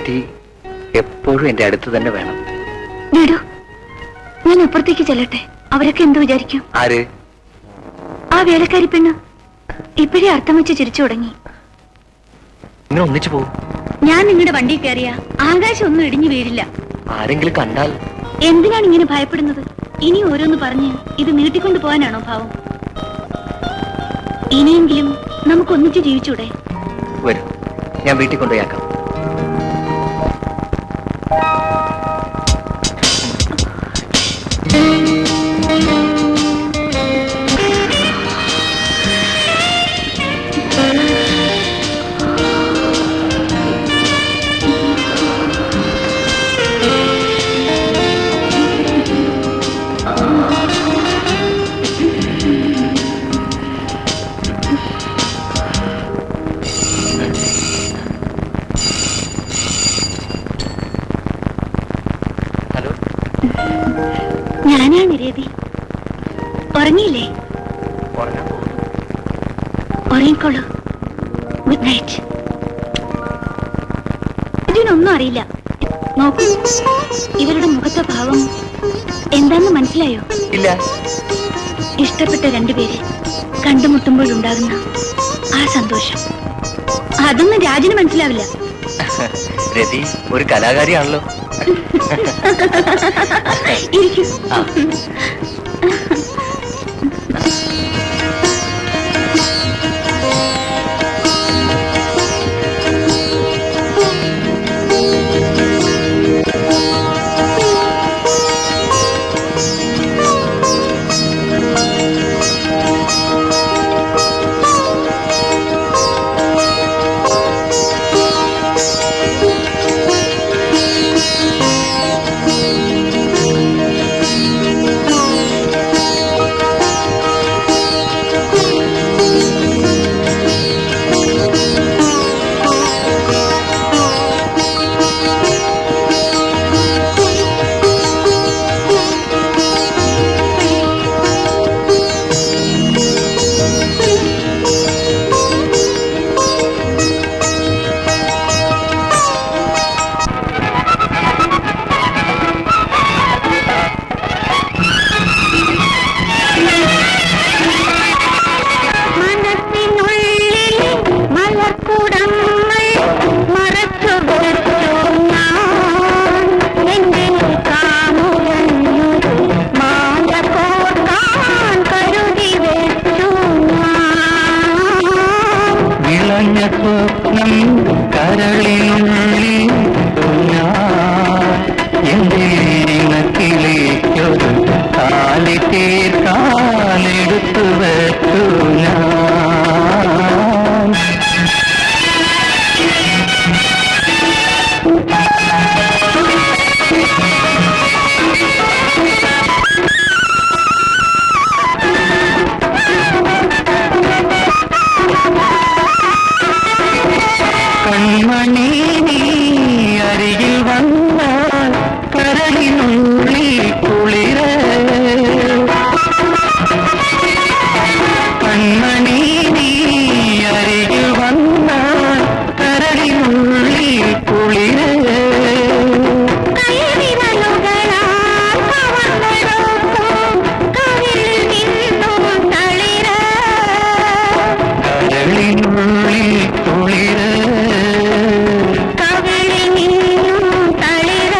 കുട്ടി എപ്പോഴും എന്റെ അടുത്ത് തന്നെ വേണം വിടൂ ഞാൻ അപ്പുറത്തേക്ക് ചെല്ലട്ടെ അവരൊക്കെ എന്ത് വിചാരിക്കും ആര് ആ വേലക്കാരി പെണ്ണ് ഇപ്പോഴേ അർത്ഥം വെച്ച് ചിരിച്ചു തുടങ്ങി നിങ്ങൾ ഒന്നിച്ചു പോകും ഞാൻ നിങ്ങളുടെ വണ്ടിയിൽ കയറിയ ആകാശം ഒന്നും ഇടിഞ്ഞു വീഴില്ല ആരെങ്കിലും കണ്ടാൽ എന്തിനാണ് ഇങ്ങനെ ഭയപ്പെടുന്നത് ഇനി ഓരോന്ന് പറഞ്ഞ് ഇത് നീട്ടിക്കൊണ്ടു പോകാനാണോ ഭാവം ഇനിയെങ്കിലും നമുക്ക് ഒന്നിച്ച് ജീവിച്ചൂടെ വരും ഞാൻ വീട്ടിൽ കൊണ്ടുപോയാക്കാം ഹലോ ഞാനാണ് രതി ഉറങ്ങിയില്ലേ ഉറങ്ങാൻ പോകുന്നു ഉറങ്ങിക്കോളൂ ഗുഡ് നൈറ്റ് ഇതിനൊന്നും അറിയില്ല നോക്കൂ ഇവരുടെ മുഖത്തെ ഭാവം എന്താന്ന് മനസ്സിലായോ ഇല്ല ഇഷ്ടപ്പെട്ട രണ്ടുപേര് കണ്ടുമുട്ടുമ്പോഴുണ്ടാകുന്ന ആ സന്തോഷം അതൊന്നും രാജിന് മനസ്സിലാവില്ല രതി ഒരു കലാകാരിയാണല്ലോ ഇരിക്കൂ ആ. മനസ്സിനുള്ളിൽ മലർക്കുടങ്ങൾ മറച്ചു വെച്ചു ഞാൻ എന്റെ കാമുകഞ്ഞൊരു മാല കോർക്കാൻ കരുതി വെച്ചു ഞാൻ വിളഞ്ഞ സ്വപ്നം കരളിനുള്ളിൽ എന്റെ ഇണക്കിലേക്കൊരു കാലി തീർക്കാലെടുത്തു വെച്ചു ഞാൻ കൺമണി നീ അരികിൽ വന്നാൽ കരളിനുള്ളിൽ കുളിര കൺമണി നീ അരികിൽ വന്നാൽ കരളിനുള്ളിൽ കുളിര കൈവിരലുകളാൽ കവർന്നെടുക്കും കവിളിൽ നിന്നും തളിര കരളിനുള്ളിൽ കുളിര കവിളിൽ നിന്നും തളിര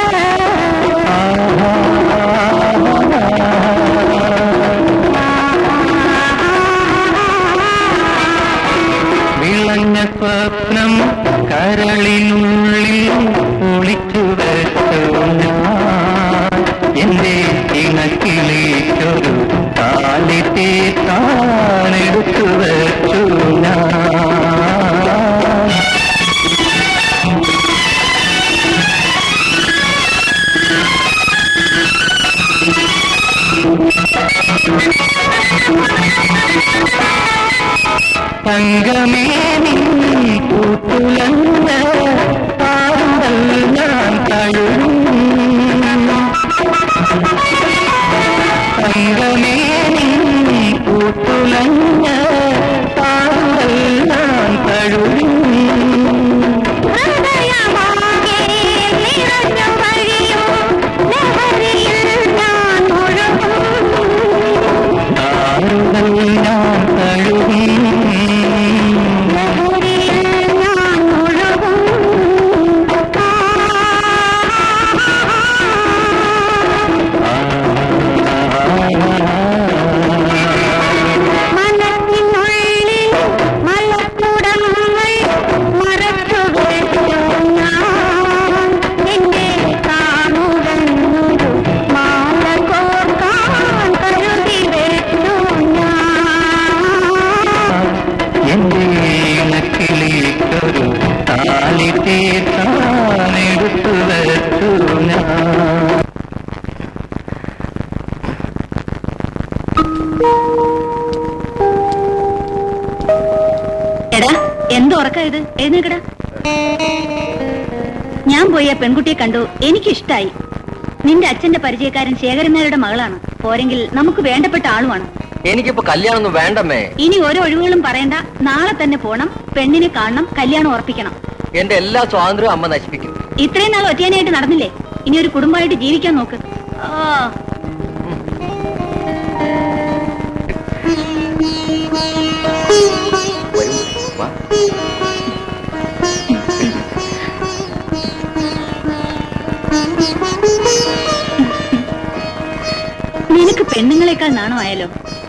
വിളഞ്ഞ സ്വപ്നം കരളിനുള്ളിൽ ഒളിച്ചു വെച്ചു ഞാൻ എന്റെ ഇണക്കിലേക്കൊരു കാലി തീർക്കാനെടുത്തു വെച്ചു ഞാൻ തങ്കമേ നീ പൂത്തുലഞ്ഞ പാടുകൾ ഞാൻ തഴുകും തങ്കമേ നീ പൂത്തുലഞ്ഞ പാടുകൾ ഞാൻ തഴുകും ഹൃദയമാകെ എടാ എന്ത് ഉറക്ക ഇത് എഴുന്നേക്കടാ ഞാൻ പോയി ആ പെൺകുട്ടിയെ കണ്ടു എനിക്കിഷ്ടായി നിന്റെ അച്ഛന്റെ പരിചയക്കാരൻ ശേഖരനാരുടെ മകളാണ് പോരെങ്കിൽ നമുക്ക് വേണ്ടപ്പെട്ട ആളുമാണ് എനിക്കിപ്പോ കല്യാണമൊന്നും വേണ്ടമ്മേ ഇനി ഓരോ ഒഴിവുകളും പറയണ്ട നാളെ തന്നെ പോണം പെണ്ണിനെ കാണണം കല്യാണം ഉറപ്പിക്കണം എന്റെ എല്ലാ സ്വാതന്ത്ര്യവും അമ്മ നശിപ്പിക്കും ഇത്രയും നാൾ ഒറ്റയാനായിട്ട് നടന്നില്ലേ ഇനി ഒരു കുടുംബമായിട്ട് ജീവിക്കാൻ നോക്ക് ആ വരൂ, വാ. നിനക്ക് പെണ്ണുങ്ങളെക്കാൾ നാണോ ആയാലോ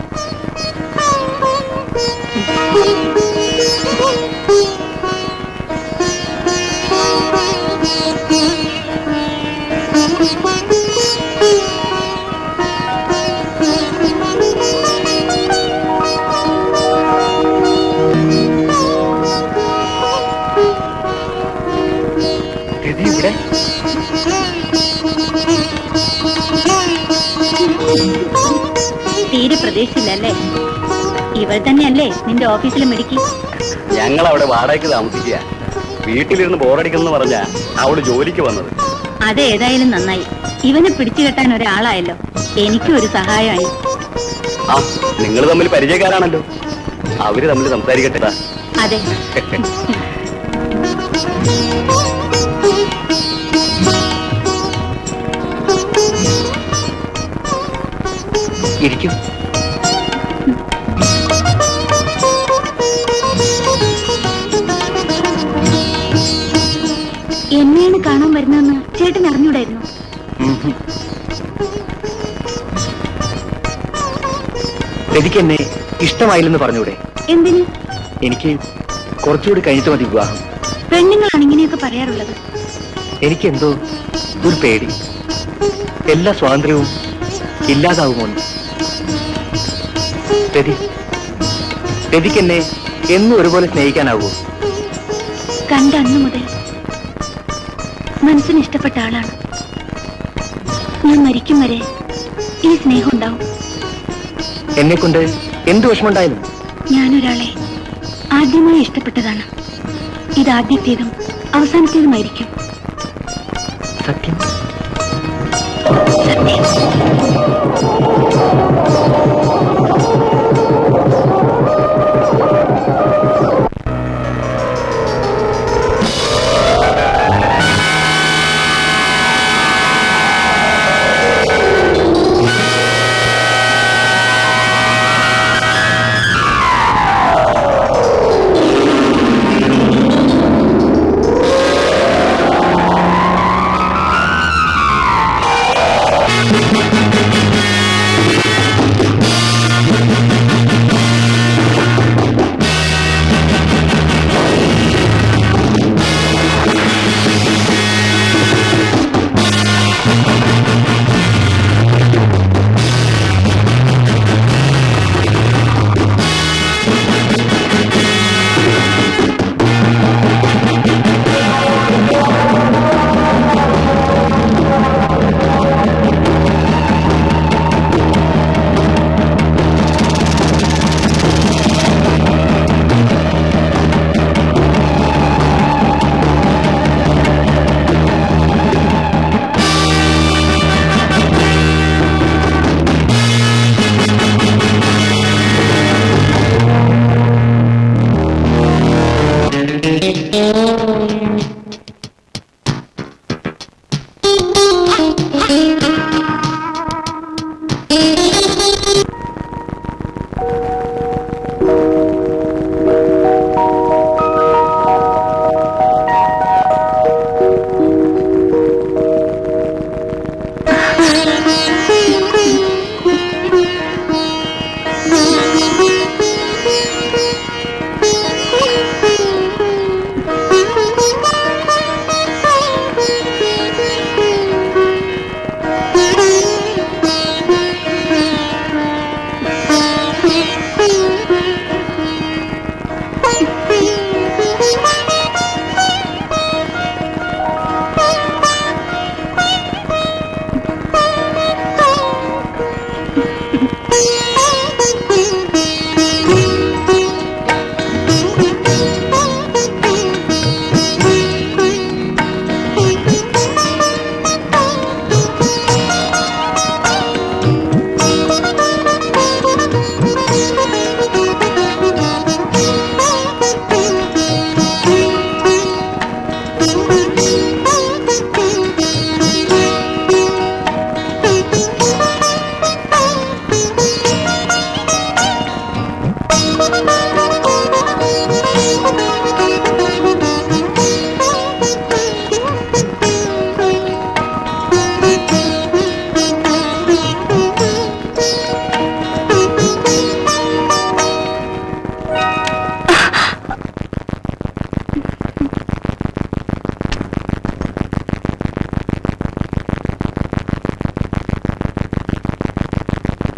രതി ഇവിടെ തീരെ പ്രതീക്ഷിച്ചില്ലല്ലേ ഇവൾ തന്നെയല്ലേ നിന്റെ ഓഫീസിലെ മെഡിക്കി ഞങ്ങൾ അവിടെ വാടകയ്ക്ക് താമസിക്കുക വീട്ടിലിരുന്ന് ബോറടിക്കണം പറഞ്ഞ അവള് ജോലിക്ക് വന്നത് അത് ഏതായാലും നന്നായി ഇവനെ പിടിച്ചു കെട്ടാൻ ഒരാളായല്ലോ എനിക്കും ഒരു സഹായമായി ആ നിങ്ങൾ തമ്മിൽ പരിചയക്കാരാണല്ലോ അവര് തമ്മിൽ സംസാരിക്കട്ടെ ടാ. അതെ ഇരിക്കും എന്നെയാണ് കാണാൻ വരുന്നതെന്ന് ചേട്ടൻ അറിഞ്ഞൂടായിരുന്നു രതിക്ക് എന്നെ ഇഷ്ടമായില്ലെന്ന് പറഞ്ഞൂടെ എന്തിന് എനിക്ക് കുറച്ചുകൂടി കഴിഞ്ഞിട്ട് മതി വിവാഹം പെണ്ണുങ്ങളാണ് ഇങ്ങനെയൊക്കെ പറയാറുള്ളത് എനിക്ക് എന്തോ ഒരു പേടി എല്ലാ സ്വാതന്ത്ര്യവും ഇല്ലാതാവുമോ രതി രതിക്ക് എന്നെ എന്നും ഒരുപോലെ സ്നേഹിക്കാനാവൂ കണ്ട അന്ന് മുതൽ മനസ്സിന് ഇഷ്ടപ്പെട്ട ആളാണ് ഞാൻ മരിക്കും വരെ ഈ സ്നേഹം ഉണ്ടാവും എന്നെ കൊണ്ട് എന്ത് വിഷമമുണ്ടായാലും ഞാനൊരാളെ ആദ്യമായി ഇഷ്ടപ്പെട്ടതാണ് ഇത് ആദ്യത്തേതും അവസാനത്തേതുമായിരിക്കും സത്യം സത്യം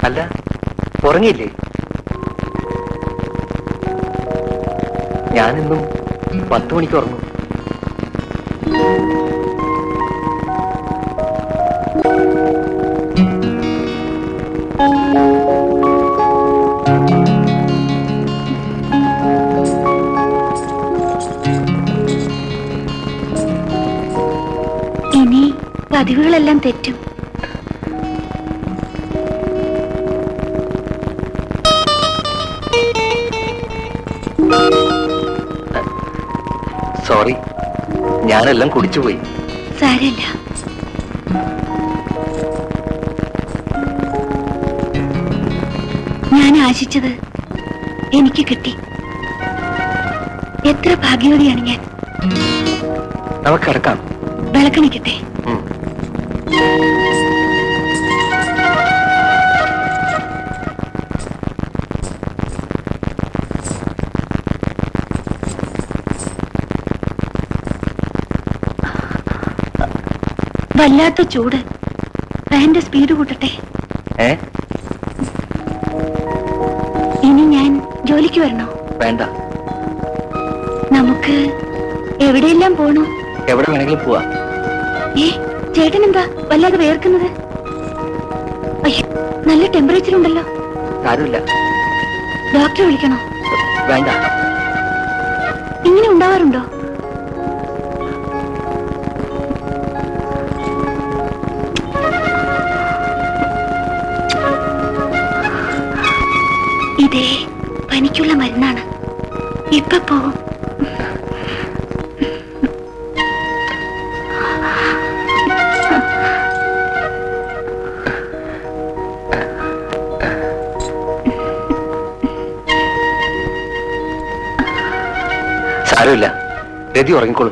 അല്ല ഉറങ്ങിയില്ലേ ഞാനിന്നും പത്ത് മണിക്ക് ഉറങ്ങും ഇനി പതിവുകളെല്ലാം തെറ്റും സോറി ഞാനെല്ലാം കുടിച്ചുപോയി സാരല്ല ഞാൻ ആശിച്ചത് എനിക്ക് കിട്ടി എത്ര ഭാഗ്യവതിയാണ് ഞാൻ നമുക്ക് കിടക്കാം വിളക്കണിക്കട്ടെ ഉം. വല്ലാത്ത ചൂട് ഫാന്റെ സ്പീഡ് കൂട്ടട്ടെ ഏ ഇനി ഞാൻ ജോലിക്ക് വരണോ വേണ്ട നമുക്ക് എവിടെയെല്ലാം പോണോ എവിടെ വേണമെങ്കിലും പോവാ ഏ ചേട്ടൻ എന്താ വല്ലാതെ വേർക്കുന്നത് അയ്യോ നല്ല ടെമ്പറേച്ചർ ഉണ്ടല്ലോ സാരമില്ല ഡോക്ടറെ വിളിക്കണോ വേണ്ട ഇങ്ങനെ ഉണ്ടാവാറുണ്ടോ ഇതേ പനിക്കുള്ള മരുന്നാണ് ഇപ്പൊ പോവും സാരമില്ല രതി ഉറങ്ങിക്കോളൂ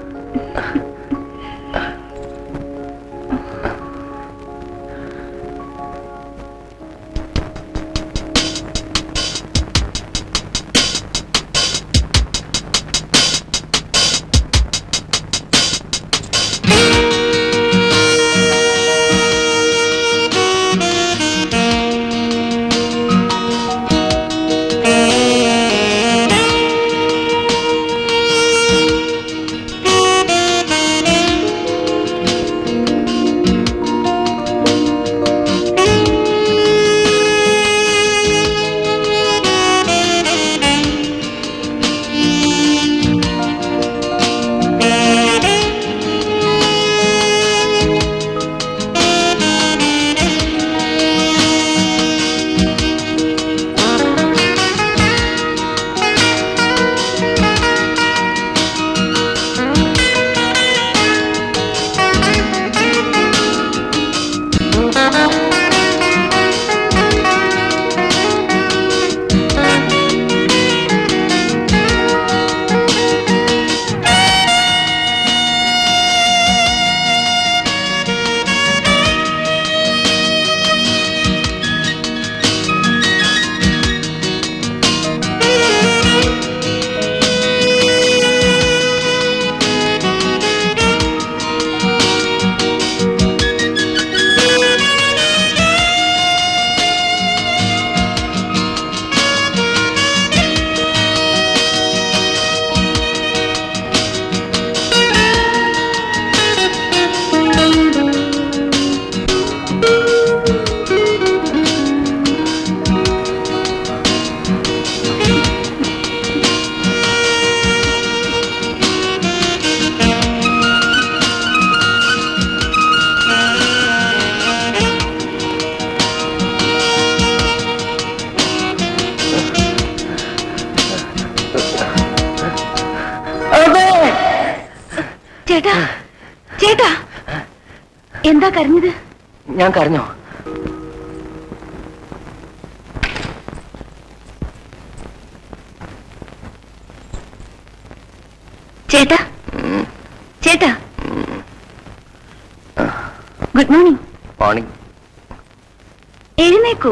ചേട്ടാ ചേട്ടാ എന്താ കരഞ്ഞത് ഞാൻ കരഞ്ഞോ ചേട്ടാ ചേട്ടാ ഗുഡ് മോർണിംഗ് മോർണിംഗ് എഴുന്നേക്കൂ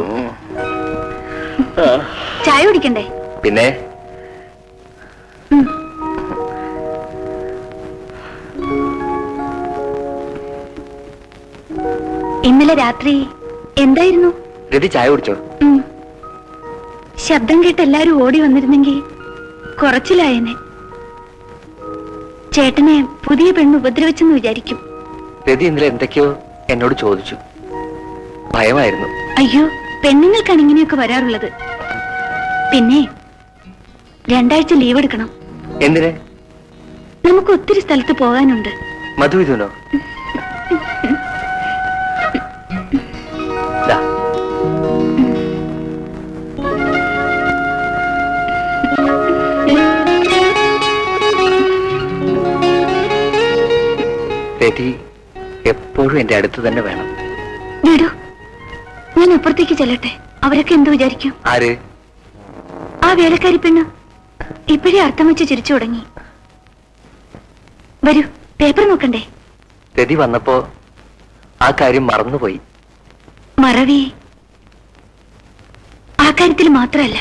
ചായ കുടിക്കണ്ടേ പിന്നെ ഉം. ഇന്നലെ രാത്രി എന്തായിരുന്നു രതി ചായ കുടിച്ചോ ഉം. ശബ്ദം കേട്ട് എല്ലാരും ഓടി വന്നിരുന്നെങ്കിൽ കുറച്ചിലായനെ ചേട്ടനെ പുതിയ പെണ്ണ് ഉപദ്രവിച്ചെന്ന് വിചാരിക്കും രതി ഇന്നലെ എന്തൊക്കെയോ എന്നോട് ചോദിച്ചു ഭയമായിരുന്നു അയ്യോ പെണ്ണുങ്ങൾക്കാണ് ഇങ്ങനെയൊക്കെ വരാറുള്ളത് പിന്നെ രണ്ടാഴ്ച ലീവ് എടുക്കണം എന്തിന് നമുക്ക് ഒത്തിരി സ്ഥലത്ത് പോകാനുണ്ട് മധു ഇതുനോ ദാ. രതി എപ്പോഴും എന്റെ അടുത്ത് തന്നെ വേണം വിടൂ ഞാൻ അപ്പുറത്തേക്ക് ചെല്ലട്ടെ അവരൊക്കെ എന്ത് വിചാരിക്കും ആര് ആ വേലക്കാരി പെണ്ണ് ഇപ്പോഴേ അർത്ഥം വെച്ച് ചിരിച്ചു തുടങ്ങി വരൂ പേപ്പർ നോക്കണ്ടേ രതി വന്നപ്പോ ആ കാര്യം മറന്നുപോയി മറവി ആ കാര്യത്തിൽ മാത്രമല്ല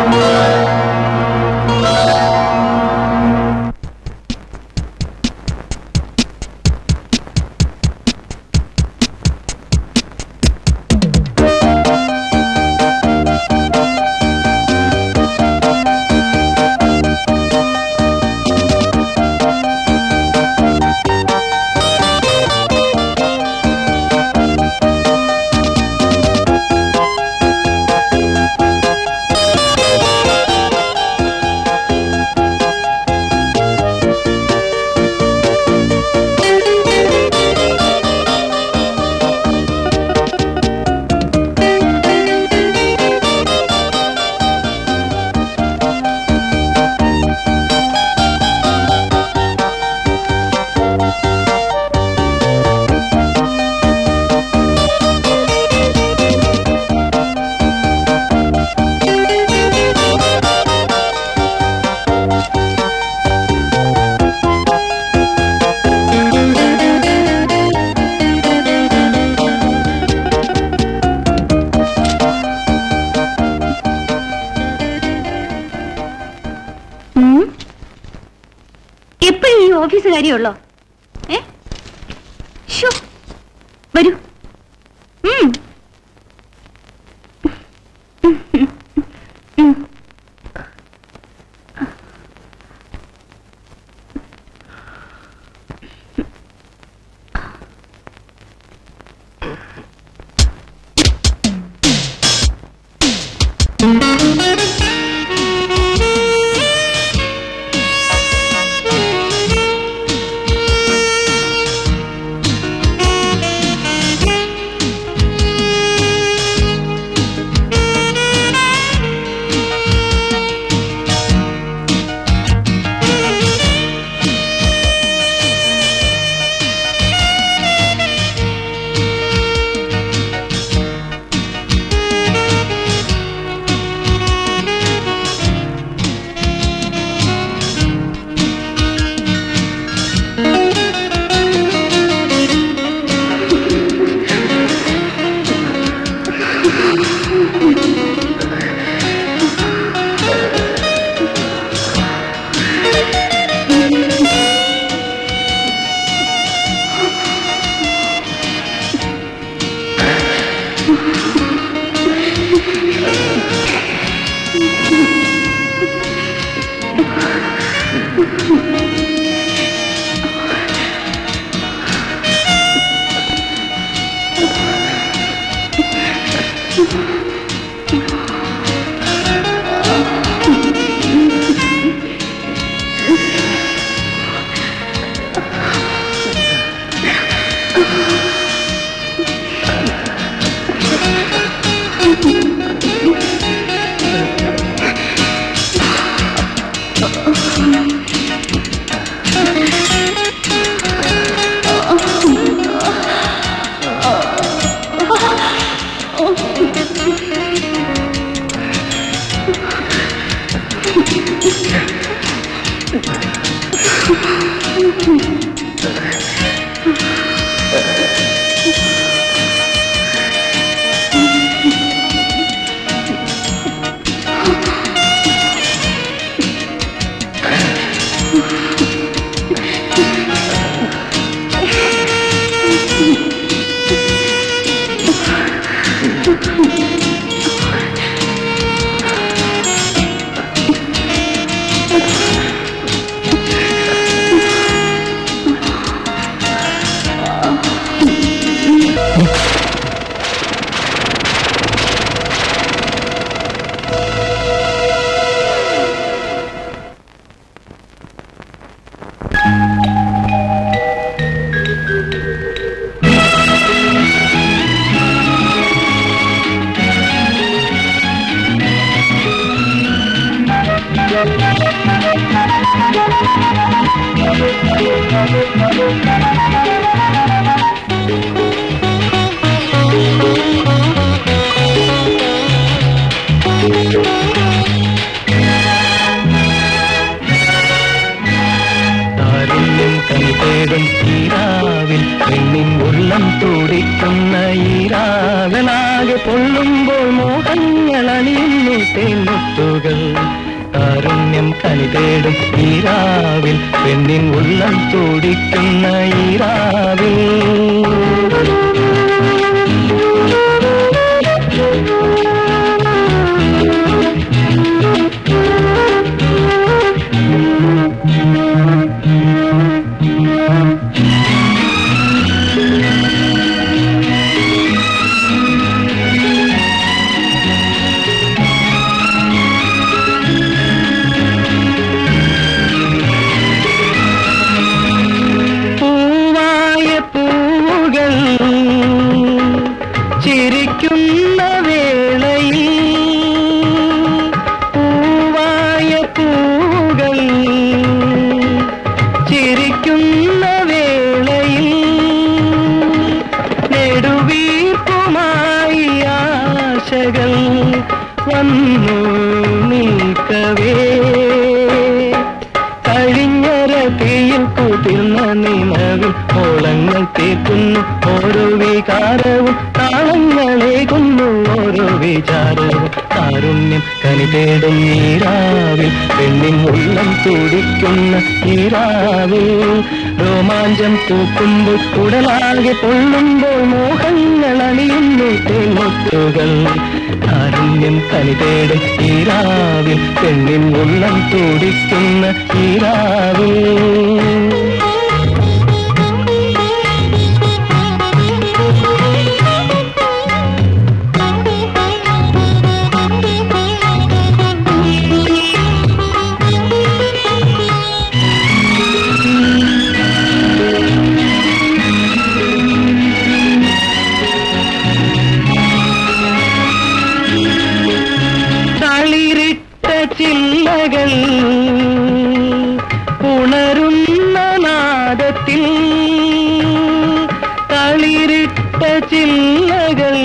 എപ്പോഴും ഈ ഓഫീസ് കാര്യമുള്ളോ ഏ ഷോ വരൂ ഉം. ഉം. താരുണ്യം കൈതേടും ഈരാവിൽ പെണ്ണിൻ ഉള്ളം തുടിക്കുന്ന ഈരാവലാകെ പൊള്ളുമ്പോൾ മോഹങ്ങൾ അണിയുന്നു തേൻമുത്തുകൾ താരുണ്യം കനിതേടും ഈരാവിൽ പെണ്ണിൻ ഉള്ളം തുടിക്കുന്ന ഈരാവിൽ പൂവായ പൂവുകൾ ചിരിക്കുന്ന വേളയിൽ പൂവായ പൂവുകൾ ചിരിക്കുന്ന വേളയിൽ നെടുവീർപ്പുമായി ആശകൾ വന്നു നിൽക്കവേ കഴിഞ്ഞരതിയിൽ കുതിർന്ന നിലവിൽ ഓളങ്ങൾ തീർക്കുന്നു ഓരോ വികാരവും താളങ്ങളേകുന്നു ഓരോ വിചാരവും കാരുണ്യം കനിതേടും ഈരാവിൽ പെണ്ണിൻ ഉള്ളം തുടിക്കുന്ന ഈരാവിൽ രോമാഞ്ചം തൂക്കുമ്പോൾ ഉടലാകെ പൊള്ളുമ്പോൾ മോഹങ്ങൾ അണിയുന്നു തേൻമുത്തുകൾ കാരുണ്യം കനിതേടും ഈരാവിൽ പെണ്ണിൻ ഉള്ളം തുടിക്കുന്ന ഈരാവിൽ തളിരിട്ട ചില്ലകൾ ഉണരുന്ന നാദത്തിൽ തളിരിട്ട ചില്ലകൾ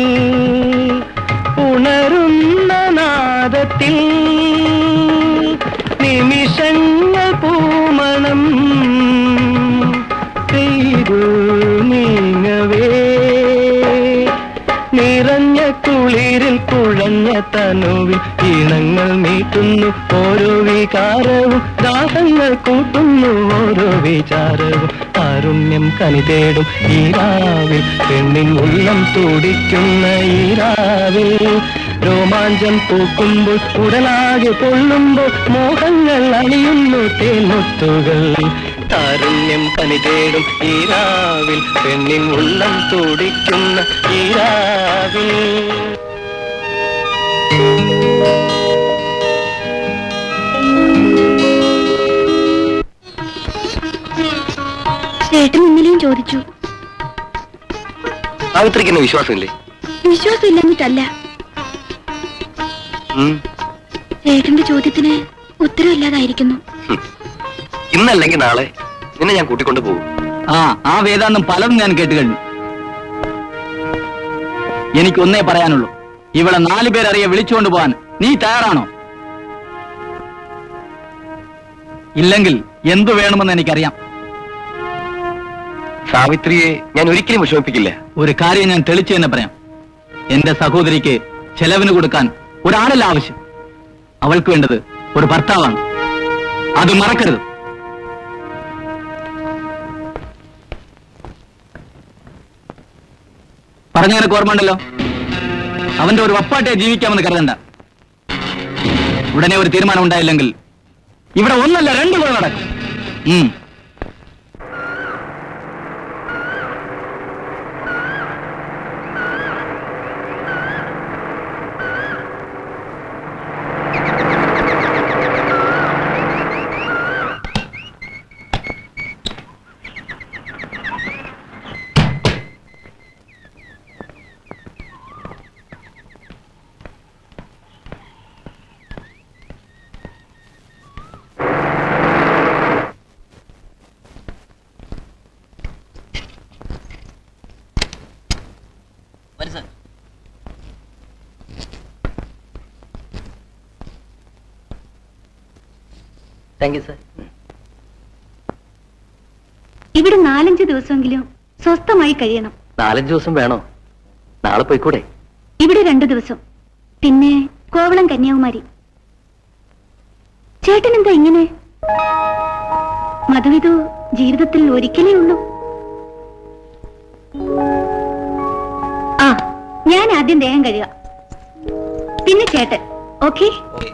ഉണരുന്ന നാദത്തിൽ നിമിഷങ്ങൾ പൂമണം പെയ്തു നീങ്ങവേ നിറഞ്ഞ കുളിരിൽ കുഴഞ്ഞ തനുവിൽ ഈണങ്ങൾ മീട്ടുന്നു ഓരോ വികാരവും ദാഹങ്ങൾ കൂട്ടുന്നു ഓരോ വിചാരവും കാരുണ്യം കനിതേടും ഈരാവിൽ പെണ്ണിൻ ഉള്ളം തുടിക്കുന്ന ഈരാവിൽ രോമാഞ്ചം പൂക്കുമ്പോൾ ഉടലാകെ പൊള്ളുമ്പോൾ മോഹങ്ങൾ അണിയുന്നു തേൻമുത്തുകൾ താരുണ്യം കനിതേടും ഈരാവിൽ പെണ്ണിൻ ഉള്ളം തുടിക്കുന്ന ഈരാവിൽ ചേട്ടൻ ഇന്നലെയും ചോദിച്ചു സാവിത്രിക്ക് എന്നെ വിശ്വാസമില്ലേ വിശ്വാസം ഇല്ലെന്നിട്ടല്ല ഉം. ചേട്ടന്റെ ചോദ്യത്തിന് ഉത്തരവില്ലാതായിരിക്കുന്നു ഇന്നല്ലെങ്കിൽ നാളെ നിന്നെ ഞാൻ കൂട്ടിക്കൊണ്ട് പോകും ആ ആ വേദാന്തം പലതും ഞാൻ കേട്ട് കഴിഞ്ഞു എനിക്കൊന്നേ പറയാനുള്ളൂ ഇവിടെ നാലു പേരറിയെ വിളിച്ചുകൊണ്ട് പോകാൻ നീ തയ്യാറാണോ ഇല്ലെങ്കിൽ എന്തു വേണമെന്ന് എനിക്കറിയാം സാവിത്രിയെ ഞാൻ ഒരിക്കലും വിഷമിപ്പിക്കില്ല ഒരു കാര്യം ഞാൻ തെളിച്ചു തന്നെ പറയാം എന്റെ സഹോദരിക്ക് ചെലവിന് കൊടുക്കാൻ ഒരാളല്ല ആവശ്യം അവൾക്ക് വേണ്ടത് ഒരു ഭർത്താവാണ് അത് മറക്കരുത് പറഞ്ഞ നിനക്ക് ഓർമ്മയുണ്ടല്ലോ അവന്റെ ഒരു വപ്പാട്ടെ ജീവിക്കാമെന്ന് കരുതണ്ട ഉടനെ ഒരു തീരുമാനം ഉണ്ടായില്ലെങ്കിൽ ഇവിടെ ഒന്നല്ല രണ്ടു കൂടെ നടക്കും ഉം താങ്ക് യു സർ ഇവിടെ നാലഞ്ച് ദിവസമെങ്കിലും സ്വസ്ഥമായി കഴിയണം നാലഞ്ച് ദിവസം വേണോ നാളെ പോയിക്കൂടെ ഇവിടെ രണ്ടു ദിവസം പിന്നെ കോവളം കന്യാകുമാരി ചേട്ടൻ എന്താ ഇങ്ങനെ മധുവിധു ജീവിതത്തിൽ ഒരിക്കലേ ഉള്ളൂ ആ ഞാൻ ആദ്യം ദേഹം കഴുക പിന്നെ ചേട്ടൻ ഓക്കെ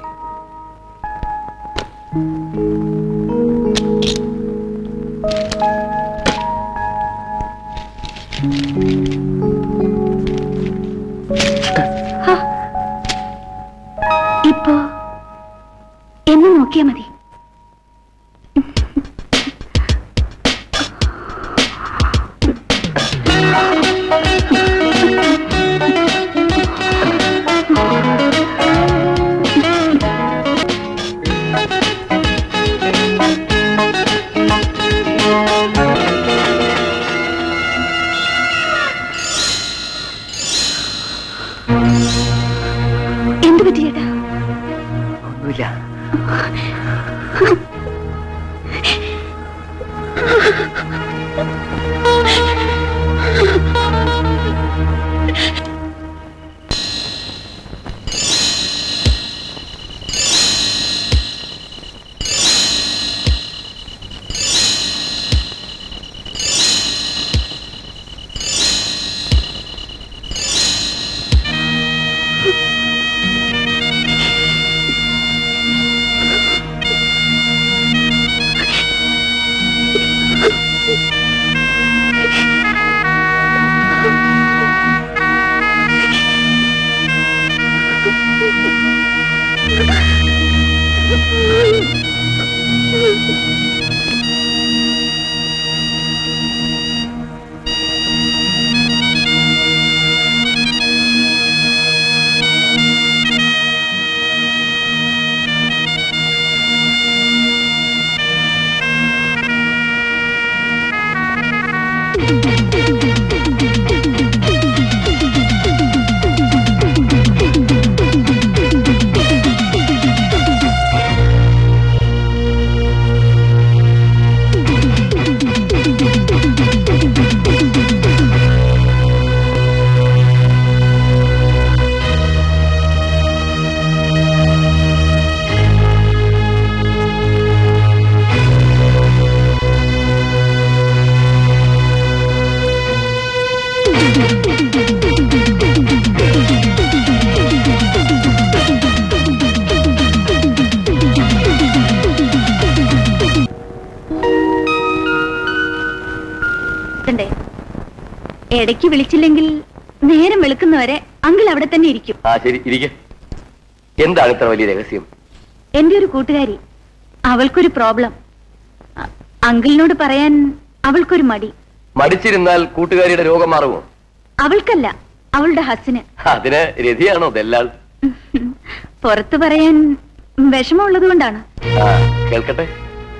ഇപ്പോ എന്നെ നോക്കിയാ മതി എന്തു പറ്റി ചേട്ടാ ഒന്നുമില്ല ണ്ടേ ഇടയ്ക്ക് വിളിച്ചില്ലെങ്കിൽ നേരം വെളുക്കുന്നവരെ അങ്കിൾ അവിടെ തന്നെ ഇരിക്കും ആ ശരി ഇരിക്കെ എന്താണ് ഇത്ര വലിയ രഹസ്യം എന്റെ ഒരു കൂട്ടുകാരി അവൾക്കൊരു പ്രോബ്ലം അ- അങ്കിളിനോട് പറയാൻ അവൾക്കൊരു മടി മടിച്ചിരുന്നാൽ കൂട്ടുകാരിയുടെ രോഗം മാറുമോ അവൾക്കല്ല അവളുടെ ഹസ്സിന് അതിന് രതിയാണോ ദല്ലാൾ പുറത്തു പറയാൻ വിഷമമുള്ളത് കൊണ്ടാണ് ആ കേൾക്കട്ടെ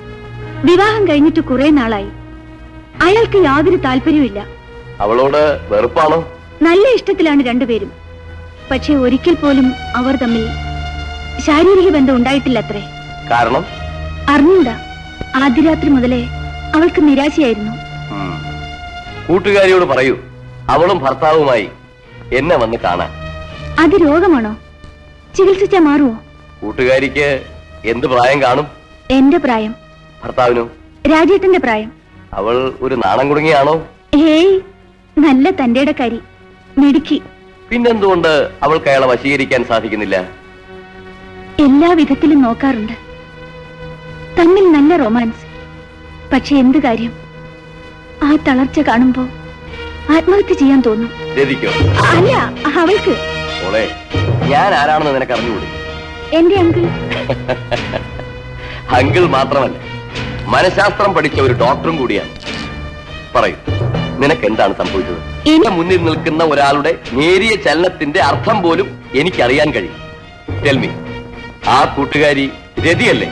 വിവാഹം കഴിഞ്ഞിട്ട് കുറെ നാളായി അയാൾക്ക് യാതൊരു താല്പര്യവുമില്ല അവളോട് വെറുപ്പാണോ നല്ല ഇഷ്ടത്തിലാണ് രണ്ടുപേരും പക്ഷെ ഒരിക്കൽ പോലും അവർ തമ്മിൽ ശാരീരിക ബന്ധം ഉണ്ടായിട്ടില്ല അത്രേ കാരണം അറിഞ്ഞൂടാ ആദ്യ രാത്രി മുതലേ അവൾക്ക് നിരാശയായിരുന്നു ഉം. കൂട്ടുകാരിയോട് പറയൂ അവളും ഭർത്താവുമായി എന്നെ വന്ന് കാണാൻ അത് രോഗമാണോ ചികിത്സിച്ചാ മാറുമോ കൂട്ടുകാരിക്ക് എന്ത് പ്രായം കാണും എന്റെ പ്രായം ഭർത്താവിനോ രാജേട്ടന്റെ പ്രായം അവൾ ഒരു നാണം കുടുങ്ങിയാണോ ഹേയ് നല്ല തന്റെയുടെ കരി മിടുക്കി പിന്നെന്തുകൊണ്ട് അവൾക്ക് അയാളെ വശീകരിക്കാൻ സാധിക്കുന്നില്ല എല്ലാ വിധത്തിലും നോക്കാറുണ്ട് തമ്മിൽ നല്ല റൊമാൻസ് പക്ഷെ എന്ത് കാര്യം ആ തളർച്ച കാണുമ്പോ ആത്മഹത്യ ചെയ്യാൻ തോന്നും രതിക്കോ അല്ല അവൾക്ക് മോളെ ഞാൻ ആരാണെന്ന് നിനക്ക് അറിഞ്ഞുകൂടി എന്റെ അങ്കിൾ അങ്കിൾ മാത്രമല്ല മനഃശാസ്ത്രം പഠിച്ച ഒരു ഡോക്ടറും കൂടിയാണ് പറയൂ നിനക്ക് എന്താണ് സംഭവിച്ചത് എന്റെ മുന്നിൽ നിൽക്കുന്ന ഒരാളുടെ നേരിയ ചലനത്തിന്റെ അർത്ഥം പോലും എനിക്കറിയാൻ കഴിയും ടെൽമി ആ കൂട്ടുകാരി രതിയല്ലേ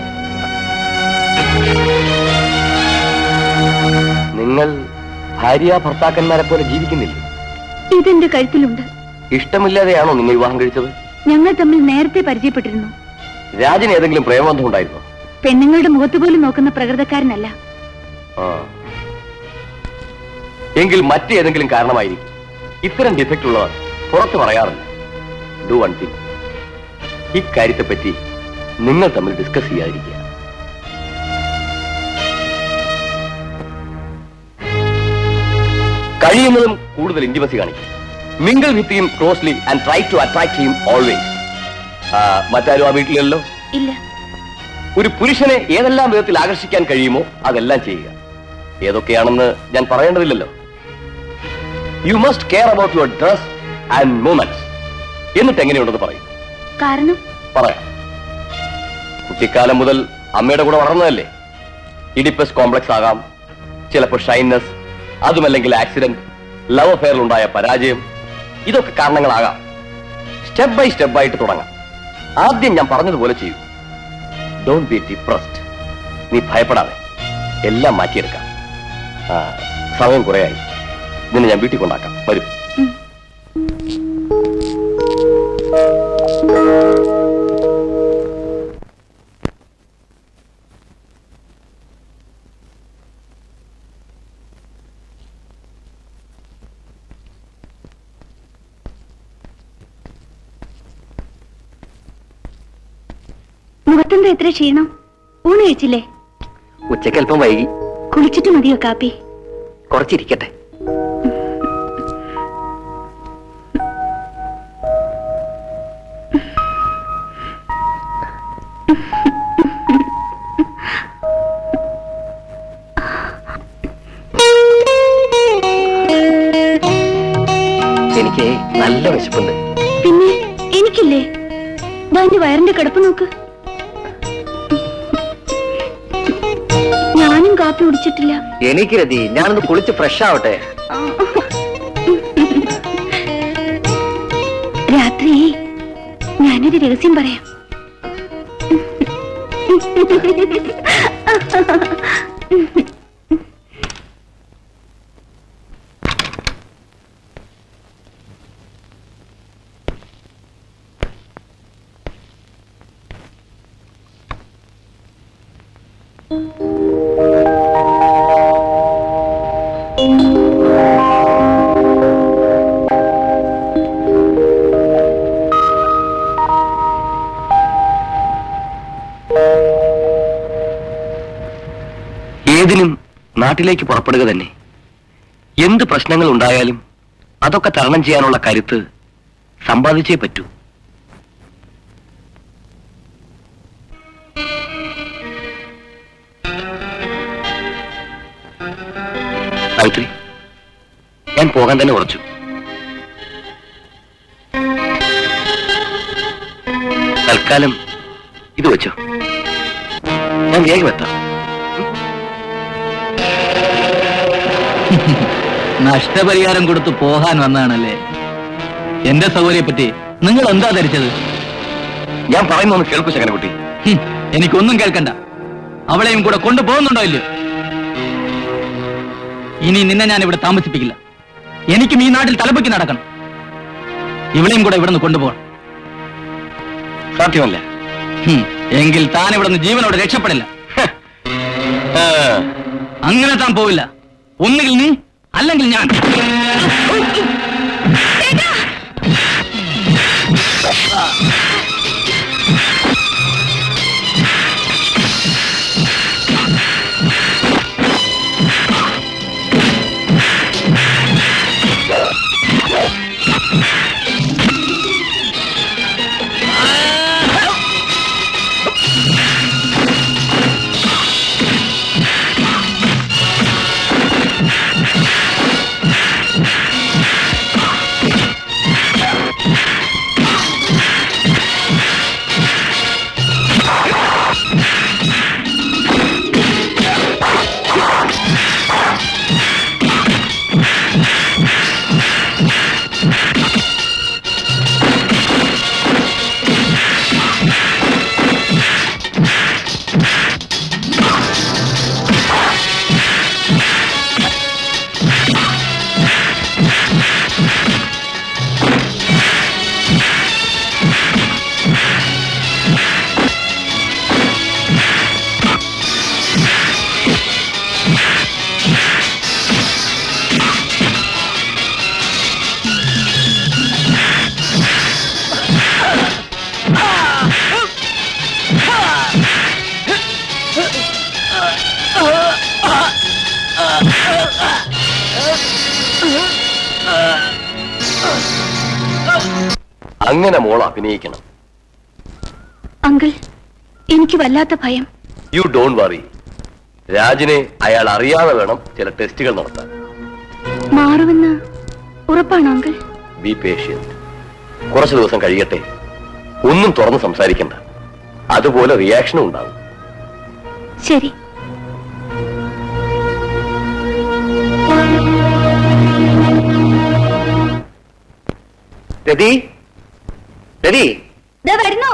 നിങ്ങൾ ഭാര്യ ഭർത്താക്കന്മാരെ പോലെ ജീവിക്കുന്നില്ലേ ഇതെന്റെ കഴുത്തിലുണ്ട് ഇഷ്ടമില്ലാതെയാണോ നിങ്ങൾ വിവാഹം കഴിച്ചത് ഞങ്ങൾ തമ്മിൽ നേരത്തെ പരിചയപ്പെട്ടിരുന്നു രാജന് ഏതെങ്കിലും പ്രേമബന്ധം ഉണ്ടായിരുന്നോ പെണ്ണുങ്ങളുടെ മുഖത്ത് പോലും നോക്കുന്ന പ്രകൃതക്കാരനല്ല ആ. എങ്കിൽ മറ്റേതെങ്കിലും കാരണമായിരിക്കും ഇത്തരം ഡിഫക്റ്റ് ഉള്ളവർ പുറത്ത് പറയാറില്ല ഡു വൺ തിങ് ഇക്കാര്യത്തെ പറ്റി നിങ്ങൾ തമ്മിൽ ഡിസ്കസ് ചെയ്യാതിരിക്കുക കഴിയുന്നതും കൂടുതൽ ഇന്റിമസി കാണിക്കും mingle with him closely and try to attract him always മറ്റാരും ആ വീട്ടിലല്ലോ ഇല്ല ഒരു പുരുഷനെ ഏതെല്ലാം വിധത്തിൽ ആകർഷിക്കാൻ കഴിയുമോ അതെല്ലാം ചെയ്യുക ഏതൊക്കെയാണെന്ന് ഞാൻ പറയേണ്ടതില്ലല്ലോ you must care about your dress and movements എന്നിട്ട് എങ്ങനെയുണ്ടെന്ന് പറയും കാരണം പറയാം കുട്ടിക്കാലം മുതൽ അമ്മയുടെ കൂടെ വളർന്നതല്ലേ ഇഡിപ്പസ് കോംപ്ലക്സ് ആകാം ചിലപ്പോൾ ഷൈനസ് അതുമല്ലെങ്കിൽ ആക്സിഡന്റ് ലവ് അഫെയറിൽ ഉണ്ടായ പരാജയം ഇതൊക്കെ കാരണങ്ങളാകാം സ്റ്റെപ്പ് ബൈ സ്റ്റെപ്പ് ആയിട്ട് തുടങ്ങാം ആദ്യം ഞാൻ പറഞ്ഞതുപോലെ ചെയ്യൂ ഡോണ്ട് ബി ഡിപ്രസ്ഡ് നീ ഭയപ്പെടാതെ എല്ലാം മാറ്റിയെടുക്കാം ആ, സമയം കുറയായി നിന്നെ ഞാൻ വീട്ടിൽ കൊണ്ടാക്കാം വരും മുഖത്തെന്താ എത്ര ക്ഷീണം ഊണ് കഴിച്ചില്ലേ ഉച്ചയ്ക്ക് അല്പം വൈകി കുളിച്ചിട്ട് മതിയോ കാപ്പി കുറച്ചിരിക്കട്ടെ എനിക്ക് നല്ല വിശപ്പുണ്ട് പിന്നെ എനിക്കില്ലേ ദാ എന്റെ വയറിന്റെ കിടപ്പ് നോക്ക് ഞാനും കാപ്പി കുടിച്ചിട്ടില്ല എനിക്ക് രതി ഞാനൊന്ന് കുളിച്ച് ഫ്രഷ് ആവട്ടെ രാത്രി ഞാനൊരു രഹസ്യം പറയാം ഏതിനും നാട്ടിലേക്ക് പുറപ്പെടുക തന്നെ എന്ത് പ്രശ്നങ്ങൾ ഉണ്ടായാലും അതൊക്കെ തരണം ചെയ്യാനുള്ള കരുത്ത് സമ്പാദിച്ചേ പറ്റൂ സാവിത്രി ഞാൻ പോകാൻ തന്നെ ഉറച്ചു തൽക്കാലം ഇത് വെച്ചോ ഞാൻ വേഗം എത്താം നഷ്ടപരിഹാരം കൊടുത്ത് പോകാൻ വന്നതാണല്ലേ എന്റെ സൗകര്യപ്പറ്റി നിങ്ങൾ എന്താ ധരിച്ചത് ഞാൻ പറയുന്നൊന്ന് കേൾക്കൂ ശകനക്കുട്ടി ഹും, എനിക്കൊന്നും കേൾക്കണ്ട അവളെയും കൂടെ കൊണ്ടുപോകുന്നുണ്ടോ ഇല്ലയോ ഇനി നിന്നെ ഞാൻ ഇവിടെ താമസിപ്പിക്കില്ല എനിക്കും ഈ നാട്ടിൽ തലപ്പൊക്കി നടക്കണം ഇവളെയും കൂടെ ഇവിടെ നിന്ന് കൊണ്ടുപോകണം സാധ്യമല്ല ഹും, എങ്കിൽ താൻ ഇവിടെ നിന്ന് ജീവനോട് രക്ഷപ്പെടില്ല ആ, അങ്ങനെ താൻ പോവില്ല ഒന്നുകിൽ നീ അല്ലെങ്കിൽ ഞാൻ അങ്ങനെ മോൾ അഭിനയിക്കണം അങ്കിൾ എനിക്ക് വല്ലാത്ത ഭയം യു ഡോണ്ട് വറി രാജിനെ അയാൾ അറിയാതെ വേണം ചില ടെസ്റ്റുകൾ നടത്താൻ മാറുമെന്ന് ഉറപ്പാണോ അങ്കിൾ ബി പേഷ്യന്റ് കുറച്ചു ദിവസം കഴിയട്ടെ ഒന്നും തുറന്ന് സംസാരിക്കണ്ട അതുപോലെ റിയാക്ഷനും ഉണ്ടാവും ശരി രതി രതി ദാ വരുന്നു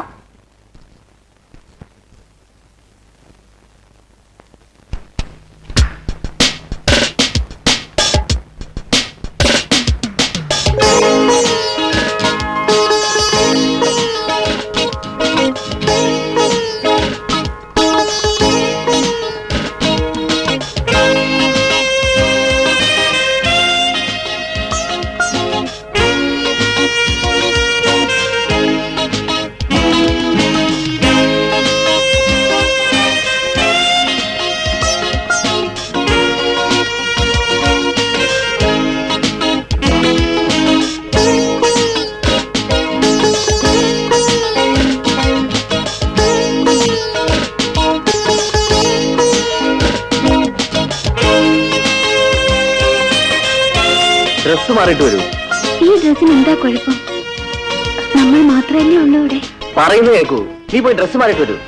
ഡ്രസ് മാറിയിട്ട് വരൂ ഈ ഡ്രസ്സിന് എന്താ കുഴപ്പം നമ്മൾ മാത്രമല്ലേ ഉള്ളൂ ഇവിടെ പറയുന്നത് കേൾക്കൂ നീ പോയി ഡ്രസ് മാറിയിട്ട് വരൂ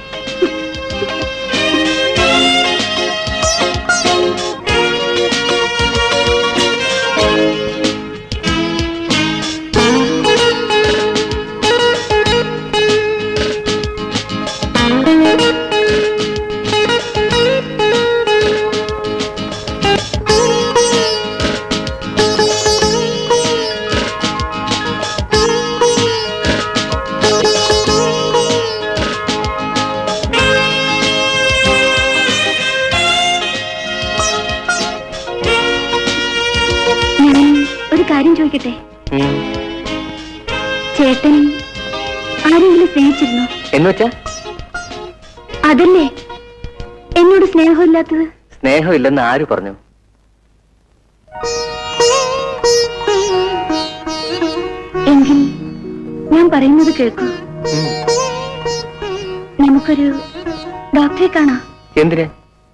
ഞാൻ ഒരു കാര്യം ചോദിക്കട്ടെ ചേട്ടൻ ആരെങ്കിലും സ്നേഹിച്ചിരുന്നോ എന്ന് വെച്ചാ അതല്ലേ എന്നോട് സ്നേഹമില്ലാത്തത് സ്നേഹമില്ലെന്ന് ആര് പറഞ്ഞു എങ്കിൽ ഞാൻ പറയുന്നത് കേൾക്കൂ നമുക്കൊരു ഡോക്ടറെ കാണാം എന്തിന്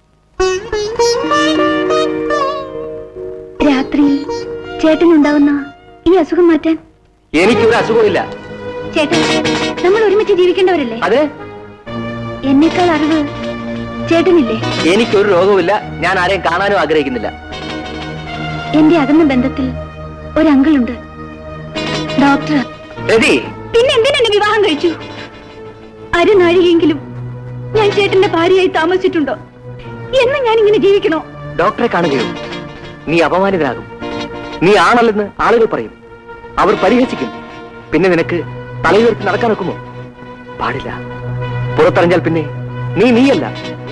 രാത്രിയിൽ ചേട്ടനുണ്ടാവുന്ന ഈ അസുഖം മാറ്റാൻ എനിക്കൊരു അസുഖമില്ല ചേട്ടൻ നമ്മൾ ഒരുമിച്ച് ജീവിക്കേണ്ടവരല്ലേ അതെ എന്നേക്കാൾ അറിവ് ചേട്ടനില്ലേ എനിക്കൊരു രോഗവുമില്ല ഞാൻ ആരെയും കാണാനും ആഗ്രഹിക്കുന്നില്ല എന്റെ അകന്ന ബന്ധത്തിൽ ഒരു അങ്കിളുണ്ട് ഡോക്ടർ രതി പിന്നെ എന്തിനെന്നെ വിവാഹം കഴിച്ചു അരനാഴികയെങ്കിലും ഞാൻ ചേട്ടന്റെ ഭാര്യയായി താമസിച്ചിട്ടുണ്ടോ എന്ന് ഞാൻ ഇങ്ങനെ ജീവിക്കണോ ഡോക്ടറെ കാണുകയോ നീ അപമാനിതനാകും നീ ആണല്ലെന്ന് ആളുകൾ പറയും അവർ പരിഹസിക്കും പിന്നെ നിനക്ക് തലയുയർത്തി നടക്കാൻ ഒക്കുമോ പാടില്ല പുറത്തറിഞ്ഞാൽ പിന്നെ നീ നീയല്ല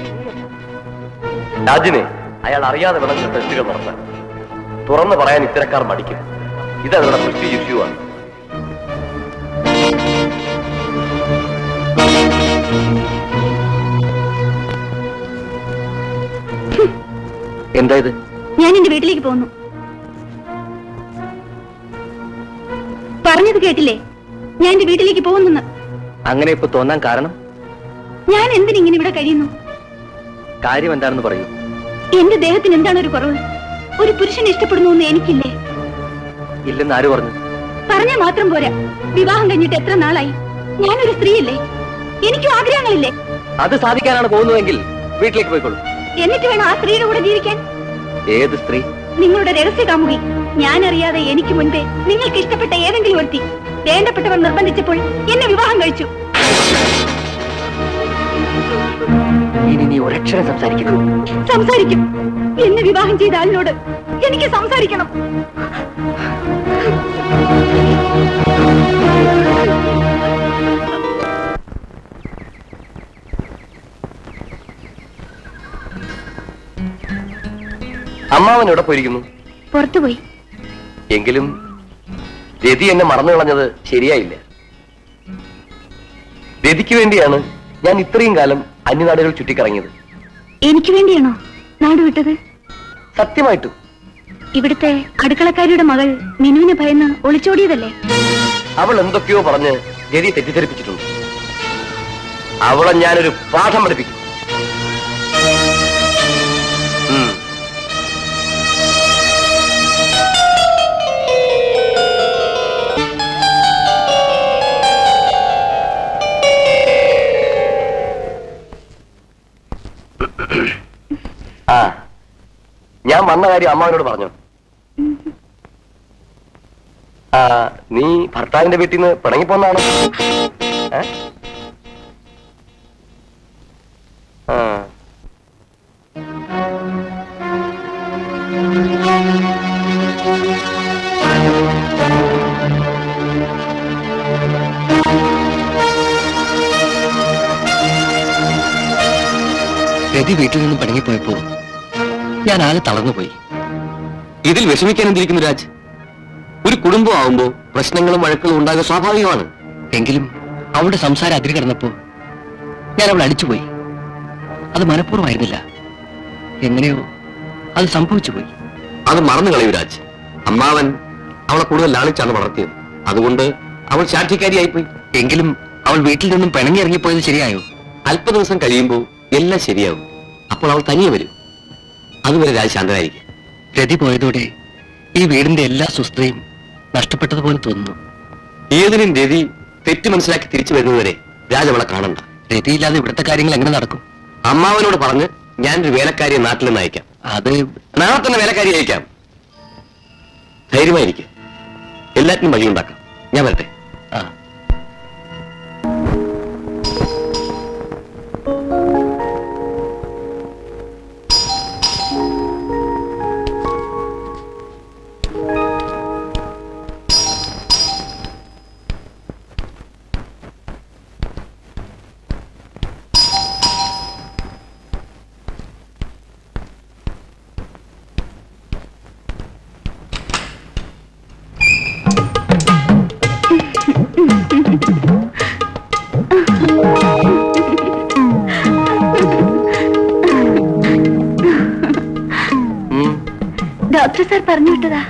രാജിനെ അയാൾ അറിയാതെ വേണം ചില ടെസ്റ്റുകൾ നടത്താൻ തുറന്നു പറയാൻ ഇത്തരക്കാർ മടിക്കും ഇത് അവരുടെ പ്രസ്റ്റീജ് ഇഷ്യൂ ആണ് എന്താ ഇത് ഞാൻ എന്റെ വീട്ടിലേക്ക് പോന്നു പറഞ്ഞത് കേട്ടില്ലേ ഞാൻ എന്റെ വീട്ടിലേക്ക് പോകുന്നെന്ന് അങ്ങനെ ഇപ്പൊ തോന്നാൻ കാരണം ഞാൻ എന്തിനിങ്ങനെ ഇവിടെ കഴിയുന്നു കാര്യം എന്താണെന്ന് പറയൂ എന്റെ ദേഹത്തിന് എന്താണ് ഒരു കുറവ് ഒരു പുരുഷനെ ഇഷ്ടപ്പെടുന്നു എന്ന് എനിക്കില്ലേ ഇല്ലെന്ന് ആര് പറഞ്ഞു പറഞ്ഞാൽ മാത്രം പോരാ വിവാഹം കഴിഞ്ഞിട്ട് എത്ര നാളായി ഞാനൊരു സ്ത്രീയല്ലേ എനിക്കും ആഗ്രഹങ്ങളില്ലേ അത് സാധിക്കാനാണ് പോകുന്നതെങ്കിൽ വീട്ടിലേക്ക് പോയിക്കോളൂ എന്നിട്ട് വേണം ആ സ്ത്രീയുടെ കൂടെ ജീവിക്കാൻ ഏത് സ്ത്രീ നിങ്ങളുടെ രഹസ്യ കാമുകി ഞാൻ അറിയാതെ എനിക്ക് മുൻപേ നിങ്ങൾക്ക് ഇഷ്ടപ്പെട്ട ഏതെങ്കിലും ഒരുത്തി വേണ്ടപ്പെട്ടവർ നിർബന്ധിച്ചപ്പോൾ എന്നെ വിവാഹം കഴിച്ചു ഇനി നീ ഒരക്ഷരം സംസാരിക്കുന്നു സംസാരിക്കും എന്നെ വിവാഹം ചെയ്ത ആളിനോട് എനിക്ക് സംസാരിക്കണം അമ്മാവൻ എവിടെ പോയിരിക്കുന്നു പുറത്തുപോയി എങ്കിലും രതി എന്നെ മറന്നു കളഞ്ഞത് ശരിയായില്ല രതിക്ക് വേണ്ടിയാണ് ഞാൻ ഇത്രയും കാലം അന്യനാടുകൾ ചുറ്റിക്കറങ്ങിയത് എനിക്ക് വേണ്ടിയാണോ നാട് വിട്ടത് സത്യമായിട്ടും ഇവിടുത്തെ അടുക്കളക്കാരിയുടെ മകൾ മിനുവിനെ ഭയന്ന് ഒളിച്ചോടിയതല്ലേ അവൾ എന്തൊക്കെയോ പറഞ്ഞ് രതി തെറ്റിദ്ധരിപ്പിച്ചിട്ടുണ്ട് അവളെ ഞാനൊരു പാഠം പഠിപ്പിക്കും ഉം. ആ ഞാൻ വന്ന കാര്യം അമ്മാവനോട് പറഞ്ഞു ആ നീ ഭർത്താവിന്റെ വീട്ടിൽ നിന്ന് പിണങ്ങിപ്പോന്നാണോ ഏ? ആ രതി വീട്ടിൽ നിന്നും പിണങ്ങിപ്പോയപ്പോ ഞാൻ ആകെ തളർന്നുപോയി ഇതിൽ വിഷമിക്കാൻ എന്തിരിക്കുന്നു രാജ് ഒരു കുടുംബം ആവുമ്പോ പ്രശ്നങ്ങളും വഴക്കുകളും ഉണ്ടാകുക സ്വാഭാവികമാണ് എങ്കിലും അവളുടെ സംസാരം അതിര് കിടന്നപ്പോ ഞാൻ അവൾ അടിച്ചുപോയി അത് മനഃപൂർവ്വമായിരുന്നില്ല എങ്ങനെയോ അത് സംഭവിച്ചു പോയി അത് മറന്നു കളയൂ രാജ് അമ്മാവൻ അവളെ കൂടുതൽ ലാളിച്ചാണ് വളർത്തിയത് അതുകൊണ്ട് അവൾ ശാഠ്യക്കാരിയായിപ്പോയി എങ്കിലും അവൾ വീട്ടിൽ നിന്നും പിണങ്ങി ഇറങ്ങിപ്പോയത് ശരിയായോ അല്പ ദിവസം കഴിയുമ്പോൾ എല്ലാം ശരിയാവും അപ്പോൾ അവൾ തനിയെ വരും അതുവരെ രാജ് ശാന്തനായിരിക്കും രതി പോയതോടെ ഈ വീടിന്റെ എല്ലാ സ്വസ്ഥതയും നഷ്ടപ്പെട്ടതുപോലെ തോന്നുന്നു ഏതിനും രവി തെറ്റ് മനസ്സിലാക്കി തിരിച്ചു വരുന്നതുവരെ രാജ് അവളെ കാണണ്ട രതിയില്ലാതെ ഇവിടുത്തെ കാര്യങ്ങൾ എങ്ങനെ നടക്കും അമ്മാവനോട് പറഞ്ഞ് ഞാനൊരു വേലക്കാരിയെ നാട്ടിൽ നിന്ന് അയക്കാം അത് നാളെ തന്നെ വേലക്കാരി അയക്കാം ധൈര്യമായിരിക്കും എല്ലാറ്റിനും വഴിയുണ്ടാക്കാം ഞാൻ വരട്ടെ ആ ഉം. ഡോക്ടർ സാർ പറഞ്ഞു വിട്ടതാ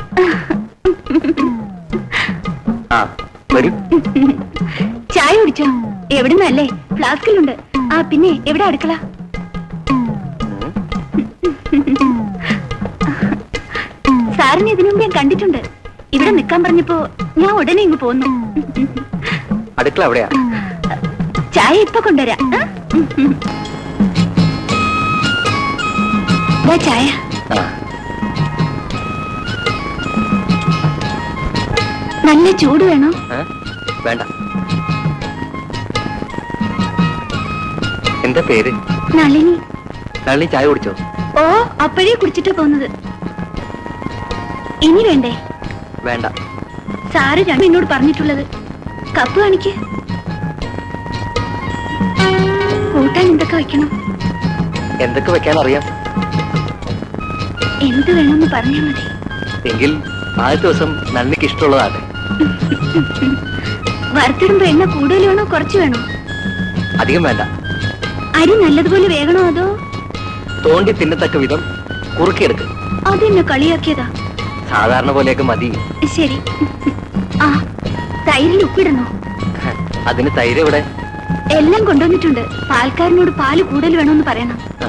ആ വരൂ ചായ കുടിച്ചോ എവിടുന്നല്ലേ ഫ്ലാസ്കിലുണ്ട് ആ പിന്നെ എവിടെ അടുക്കള സാറിനെ ഇതിനു മുമ്പ് ഞാൻ കണ്ടിട്ടുണ്ട് ഇവിടെ നിൽക്കാൻ പറഞ്ഞപ്പോ ഞാൻ ഉടനെ ഇങ്ങ് പോന്നു അടുക്കള എവിടെയാ ചായ ഇപ്പൊ കൊണ്ടുവരാം ആ? ദാ ചായ ആ നല്ല ചൂട് വേണോ ഏ? വേണ്ട എന്താ പേര് നളിനി നളിനി ചായ കുടിച്ചോ ഓ അപ്പോഴേ കുടിച്ചിട്ടാ പോകുന്നത് ഇനി വേണ്ടേ വേണ്ട സാറ് രണ്ടും എന്നോട് പറഞ്ഞിട്ടുള്ളത് കപ്പ് കാണിക്ക് കൂട്ടാൻ എന്തൊക്കെ വെക്കണം എന്തൊക്കെ വെക്കാൻ അറിയാം എന്ത് വേണമെന്ന് പറഞ്ഞാൽ മതി എങ്കിൽ ആദ്യ ദിവസം നളിനിക്ക് ഇഷ്ടമുള്ളതാട്ടെ വറുത്തിടുമ്പോ എണ്ണ കൂടുതൽ വേണോ കുറച്ച് വേണോ അധികം വേണ്ട അരി നല്ലതുപോലെ വേകണോ അതോ തോണ്ടി തിന്നത്തക്ക വിധം കുറുക്കിയെടുക്ക് അതെന്നെ കളിയാക്കിയതാ സാധാരണ പോലെയൊക്കെ മതി ശരി ആ തൈരിൽ ഉപ്പിടണോ അതിന് തൈര് ഇവിടെ എല്ലാം കൊണ്ടുവന്നിട്ടുണ്ട് പാൽക്കാരനോട് പാല് കൂടുതൽ വേണമെന്ന് പറയണം ആ.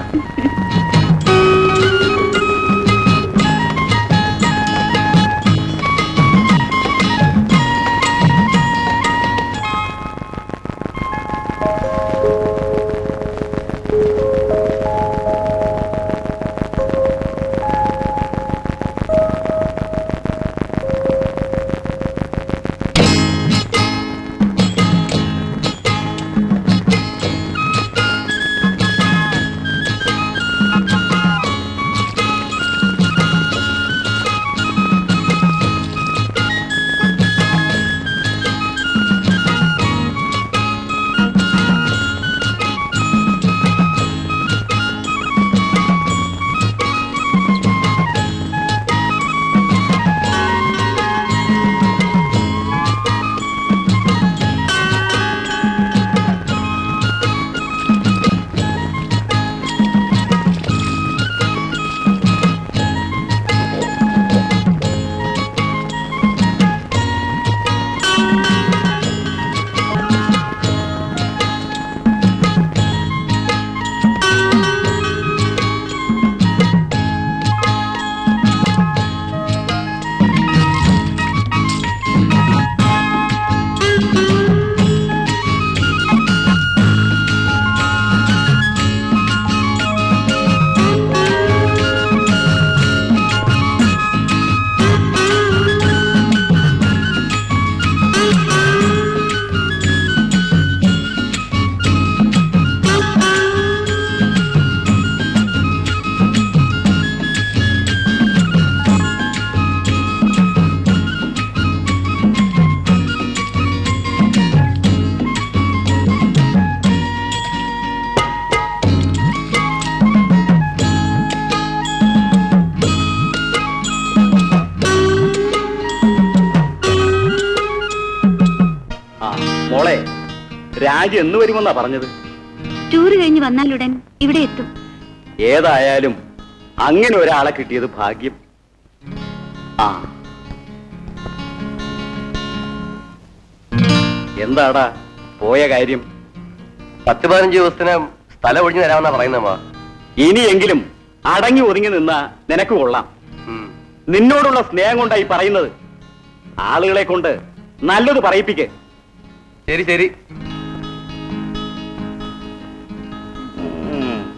മോളെ രാജ് എന്ന് വരുമെന്നാ പറഞ്ഞത് ടൂറ് കഴിഞ്ഞ് വന്നാലുടൻ ഇവിടെ എത്തും ഏതായാലും അങ്ങനെ ഒരാളെ കിട്ടിയത് ഭാഗ്യം ആ എന്താടാ പോയ കാര്യം പത്ത് പതിനഞ്ച് ദിവസത്തിന് സ്ഥലം ഒഴിഞ്ഞു തരാമെന്നാ പറയുന്നമ്മ ഇനിയെങ്കിലും അടങ്ങി ഒതുങ്ങി നിന്ന നിനക്ക് കൊള്ളാം നിന്നോടുള്ള സ്നേഹം കൊണ്ടായി പറയുന്നത് ആളുകളെ കൊണ്ട് നല്ലത് പറയിപ്പിക്ക് ശരി ശരി ഉം.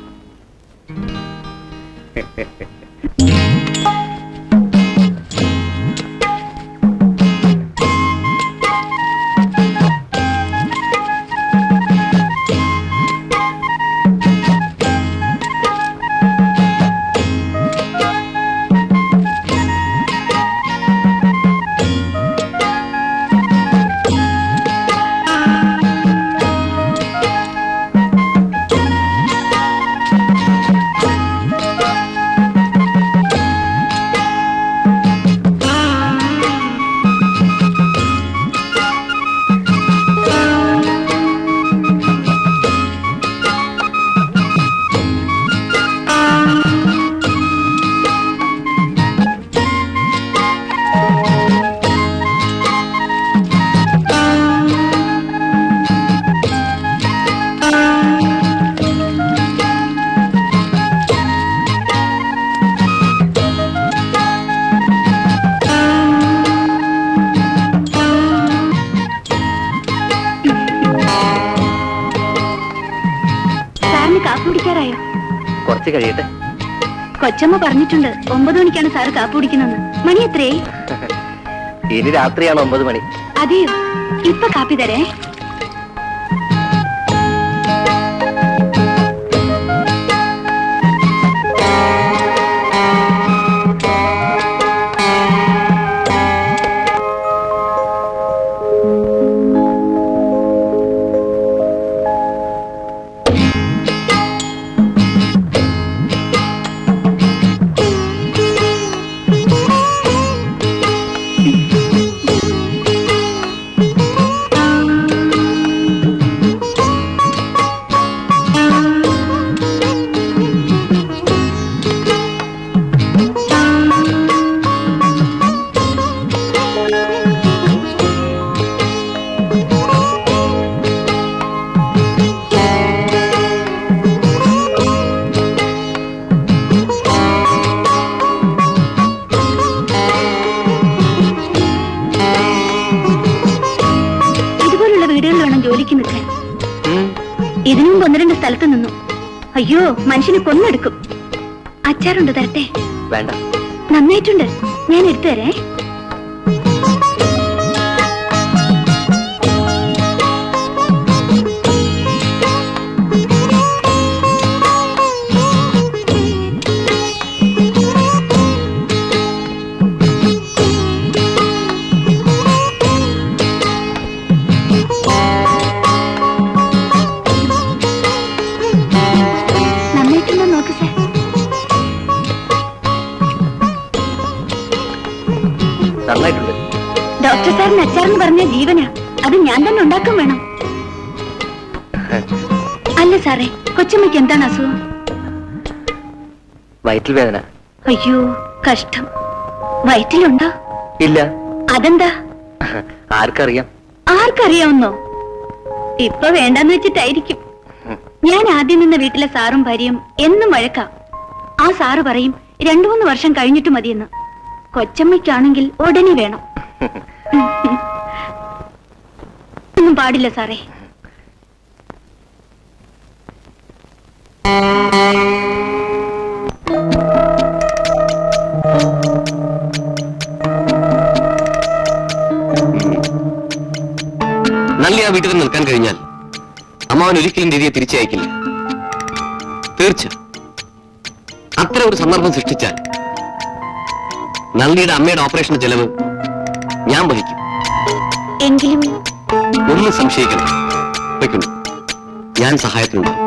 സാറിന് കാപ്പി കുടിക്കാറായോ കുറച്ച് കഴിയട്ടെ കൊച്ചമ്മ പറഞ്ഞിട്ടുണ്ട് ഒമ്പത് മണിക്കാണ് സാറ് കാപ്പി കുടിക്കുന്നതെന്ന് മണി എത്രയായി ഇനി രാത്രിയാണ് ഒമ്പത് മണി അതെയോ ഇപ്പൊ കാപ്പി തരേ ഇതുപോലുള്ള വീടുകളിൽ വേണം ജോലിക്ക് നിൽക്കാൻ ഇതിനു മുമ്പ് ഒന്ന് രണ്ട് സ്ഥലത്ത് നിന്നു അയ്യോ മനുഷ്യനെ കൊന്നെടുക്കും അച്ചാറുണ്ട് തരട്ടെ വേണ്ട നന്നായിട്ടുണ്ട് ഞാൻ എടുത്തു തരേ നന്നായിട്ടുണ്ടോ നോക്ക് സാർ നന്നായിട്ടുണ്ട് ഡോക്ടർ സാറിന് അച്ചാറെന്ന് പറഞ്ഞ ജീവനാ അത് ഞാൻ തന്നെ ഉണ്ടാക്കാൻ വേണം അല്ല സാറേ കൊച്ചമ്മയ്ക്ക് എന്താണ് അസുഖം വയറ്റിൽ വേദന അയ്യോ കഷ്ടം വയറ്റിലുണ്ടോ ഇല്ല അതെന്താ ആർക്കറിയാം ആർക്കറിയാവുന്നോ ഇപ്പൊ വേണ്ടെന്ന് വെച്ചിട്ടായിരിക്കും ഞാൻ ആദ്യം നിന്ന വീട്ടിലെ സാറും ഭാര്യയും എന്നും വഴക്കാം ആ സാറ് പറയും രണ്ടു മൂന്ന് വർഷം കഴിഞ്ഞിട്ട് മതിയെന്ന് കൊച്ചമ്മയ്ക്കാണെങ്കിൽ ഉടനെ വേണം ഒന്നും പാടില്ല സാറേ നല്ലി ആ വീട്ടിൽ നിൽക്കാൻ കഴിഞ്ഞാൽ അമ്മാവൻ ഒരിക്കലും രീതിയെ തിരിച്ചയക്കില്ല തീർച്ച അത്ര ഒരു സന്ദർഭം സൃഷ്ടിച്ചാൽ നന്ദിയുടെ അമ്മയുടെ ഓപ്പറേഷൻ ചെലവ് ഞാൻ വഹിക്കും എങ്കിലും ഒന്നും സംശയിക്കണം വയ്ക്കുന്നു ഞാൻ സഹായത്തിനുണ്ടാവും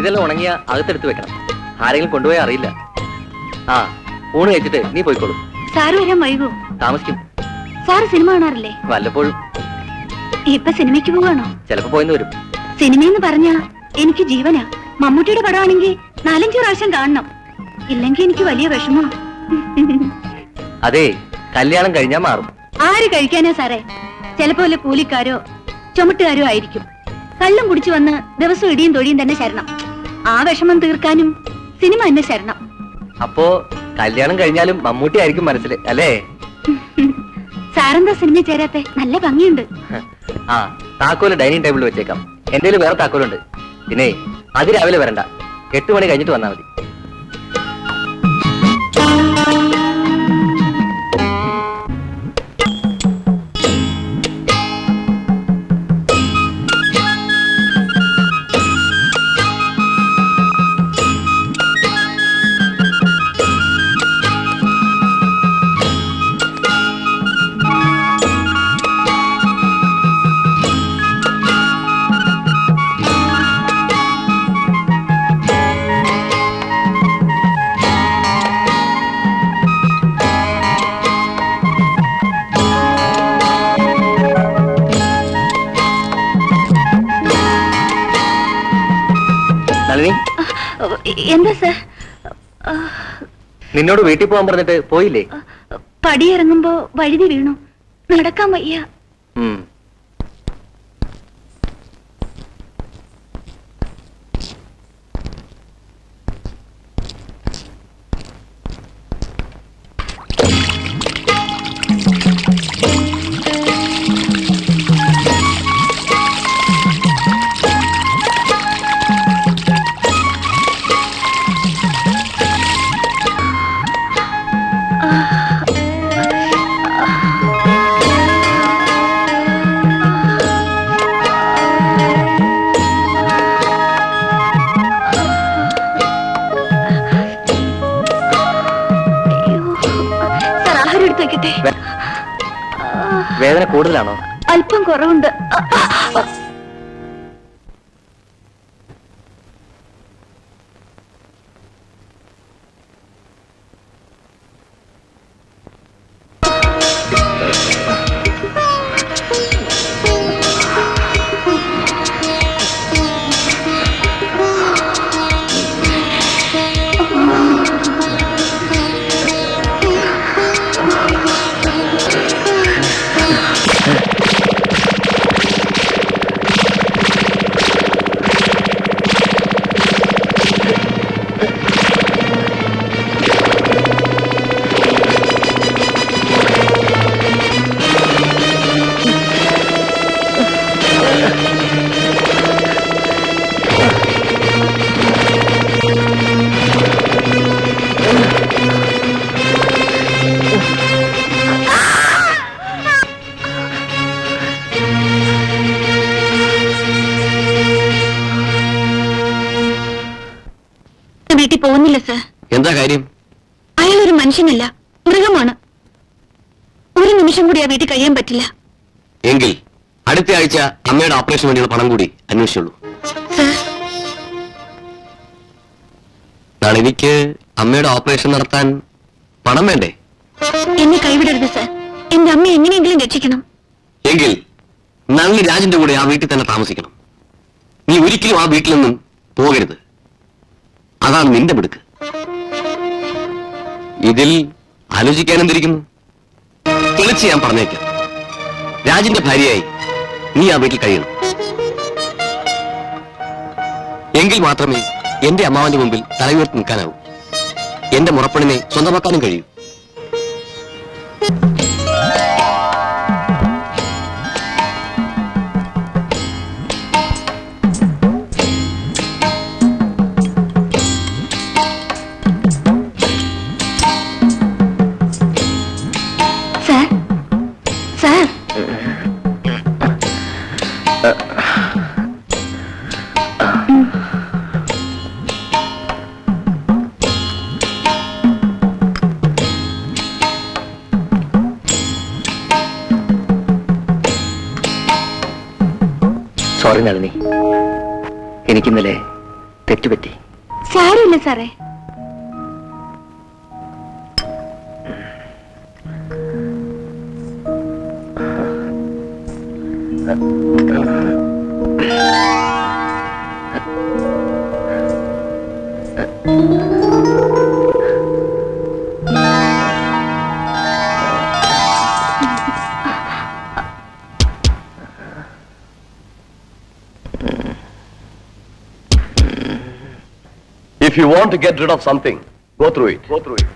ഇതെല്ലാം ഉണങ്ങിയ അകത്തെടുത്ത് വെക്കണം ആരെങ്കിലും കൊണ്ടുപോയാൽ അറിയില്ല ആ ഊണ് കഴിച്ചിട്ട് നീ പോയിക്കോളൂ സാറ് വരാൻ വൈകൂ താമസിക്കും സാറ് സിനിമ കാണാറില്ലേ വല്ലപ്പോഴും ഇപ്പൊ സിനിമയ്ക്ക് പോവാണോ ചിലപ്പോ പോയിന്ന് വരും സിനിമയെന്ന് പറഞ്ഞാ എനിക്ക് ജീവനാ മമ്മൂട്ടിയുടെ പടമാണെങ്കിൽ നാലഞ്ചു പ്രാവശ്യം കാണണം ഇല്ലെങ്കിൽ എനിക്ക് വലിയ വിഷമോ അതെ കല്യാണം കഴിഞ്ഞാൽ മാറും ആര് കഴിക്കാനാ സാറേ ചിലപ്പോ വല്ല കൂലിക്കാരോ ചുമട്ടുകാരോ ആയിരിക്കും കള്ളം കുടിച്ചു വന്ന് ദിവസം ഇടിയും തൊഴിയും തന്നെ ശരണം ആ വിഷമം തീർക്കാനും സിനിമ തന്നെ ശരണം അപ്പോ കല്യാണം കഴിഞ്ഞാലും മമ്മൂട്ടി ആയിരിക്കും മനസ്സിൽ അല്ലേ സാറെന്താ സിനിമ ചേരാത്തെ നല്ല ഭംഗിയുണ്ട് ആ താക്കോല് ഡൈനിങ് ടേബിളിൽ വെച്ചേക്കാം എന്റെ വേറെ താക്കോലുണ്ട് പിന്നെ അതിരാവിലെ വരണ്ട എട്ട് മണി കഴിഞ്ഞിട്ട് വന്നാൽ മതി നളിനി എന്താ സാർ നിന്നോട് വീട്ടിൽ പോകാൻ പറഞ്ഞിട്ട് പോയില്ലേ പടിയിറങ്ങുമ്പോ വഴുതി വീണു നടക്കാൻ വയ്യ ഉം. സാർ ആഹാരം എടുത്തു വെക്കട്ടെ വേ- വേദന കൂടുതലാണോ അല്പം കുറവുണ്ട് വീട്ടിൽ പോകുന്നില്ല സാർ എന്താ കാര്യം അയാൾ ഒരു മനുഷ്യനല്ല മൃഗമാണ് ഒരു നിമിഷം കൂടി ആ വീട്ടിൽ കഴിയാൻ പറ്റില്ല എങ്കിൽ അടുത്ത ആഴ്ച അമ്മയുടെ ഓപ്പറേഷൻ വേണ്ടിയുള്ള പണം കൂടി അന്വേഷിച്ചുള്ളൂ സാർ നാളെ എനിക്ക് അമ്മയുടെ ഓപ്പറേഷൻ നടത്താൻ പണം വേണ്ടേ എന്നെ കൈവിടരുത് സാർ എന്റെ അമ്മ എങ്ങനെയെങ്കിലും രക്ഷിക്കണം എങ്കിൽ നളിനി രാജിന്റെ കൂടെ ആ വീട്ടിൽ തന്നെ താമസിക്കണം നീ ഒരിക്കലും ആ വീട്ടിൽ നിന്നും പോകരുത് അതാണ് നിന്റെ മിടുക്ക് ഇതിൽ ആലോചിക്കാൻ എന്തിരിക്കുന്നു തെളിച്ച് ഞാൻ പറഞ്ഞേക്കാം രാജിന്റെ ഭാര്യയായി നീ ആ വീട്ടിൽ കഴിയണം എങ്കിൽ മാത്രമേ എന്റെ അമ്മാവന്റെ മുമ്പിൽ തലയുയർത്തി നിൽക്കാനാവൂ എന്റെ മുറപ്പണിനെ സ്വന്തമാക്കാനും കഴിയൂ സാർ സാർ സോറി നളിനി എനിക്കിന്നലെ തെറ്റുപറ്റി സാരമില്ല സാറേ If you want to get rid of something, go through it. Go through it.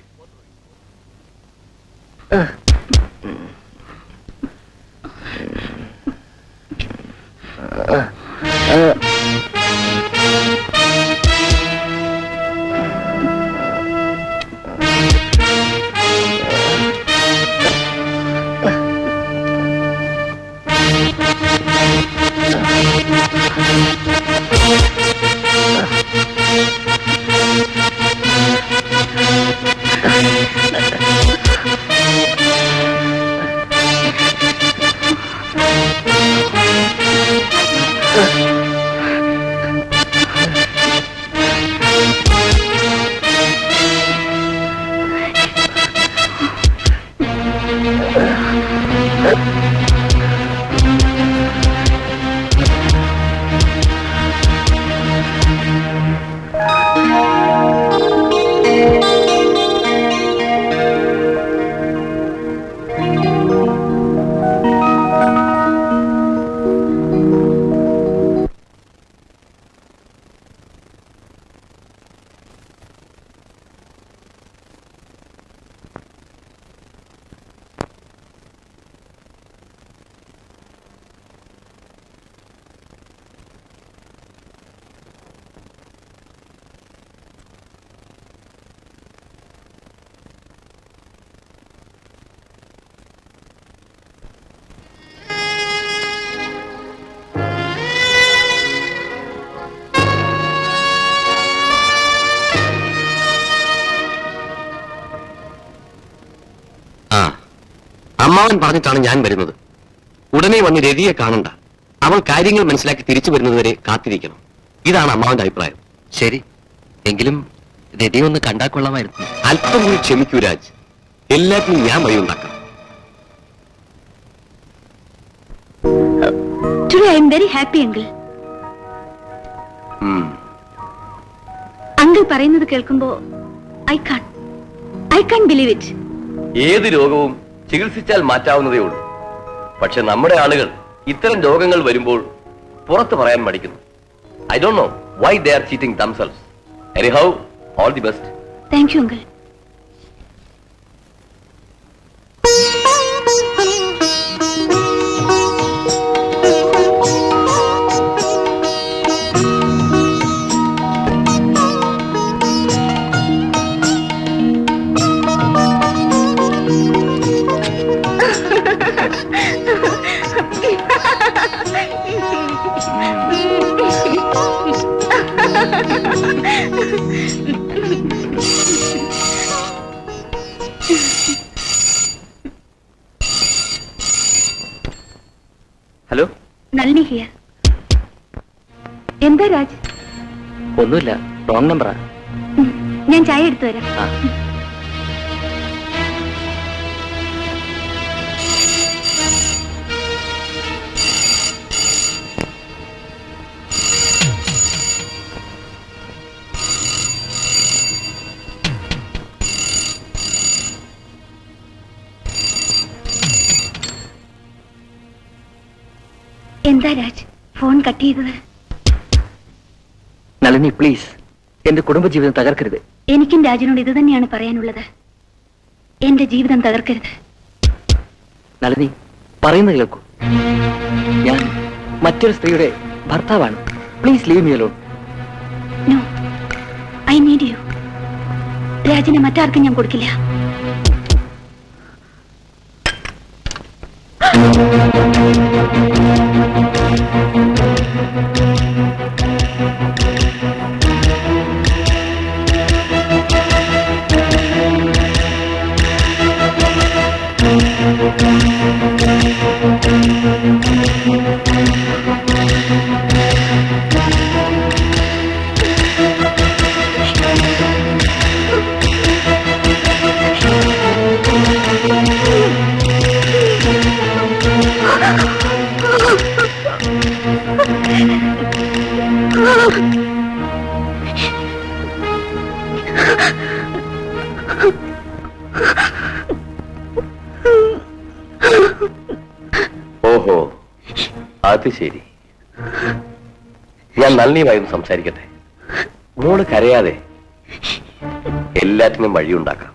ആ അമ്മാവൻ പറഞ്ഞിട്ടാണ് ഞാൻ വരുന്നത് ഉടനെ വന്ന് രതിയെ കാണണ്ട അവൾ കാര്യങ്ങൾ മനസ്സിലാക്കി തിരിച്ചു വരുന്നതുവരെ കാത്തിരിക്കണം ഇതാണ് അമ്മാവന്റെ അഭിപ്രായം ശരി എങ്കിലും രതി ഒന്ന് കണ്ടാ കൊള്ളാമായിരുന്നു അല്പം കൂടി ക്ഷമിക്കൂ രാജ് എല്ലാത്തിനും ഞാൻ വഴിയുണ്ടാക്കാം today I'm very happy uncle hmm. Uncle പറയുന്നത് കേൾക്കുമ്പോ I can't I can't believe it ഏത് രോഗവും ചികിത്സിച്ചാൽ മാറ്റാവുന്നതേ ഉള്ളൂ പക്ഷെ നമ്മുടെ ആളുകൾ ഇത്തരം രോഗങ്ങൾ വരുമ്പോൾ പുറത്ത് പറയാൻ മടിക്കുന്നു I don't know why they are cheating damsels anyhow all the best thank you uncle hello Nalini here എന്താ രാജ് ഒന്നുമില്ല റോങ് നമ്പറാ ഉം, ഞാൻ ചായ എടുത്തു വരാം ആ എന്താ രാജ് ഫോൺ കട്ട് ചെയ്തത് നളിനി പ്ലീസ് എന്റെ കുടുംബജീവിതം തകർക്കരുത് എനിക്കും രാജനോട് ഇത് തന്നെയാണ് പറയാനുള്ളത് എന്റെ ജീവിതം തകർക്കരുത് നളിനി പറയുന്നത് കേൾക്കൂ ഞാൻ മറ്റൊരു സ്ത്രീയുടെ ഭർത്താവാണ് please leave me alone no I need you രാജിനെ മറ്റാർക്കും ഞാൻ കൊടുക്കില്ല അത് ശരി ഞാൻ നളിനിയുമായി ഒന്ന് സംസാരിക്കട്ടെ മോള് കരയാതെ എല്ലാറ്റിനും വഴിയുണ്ടാക്കാം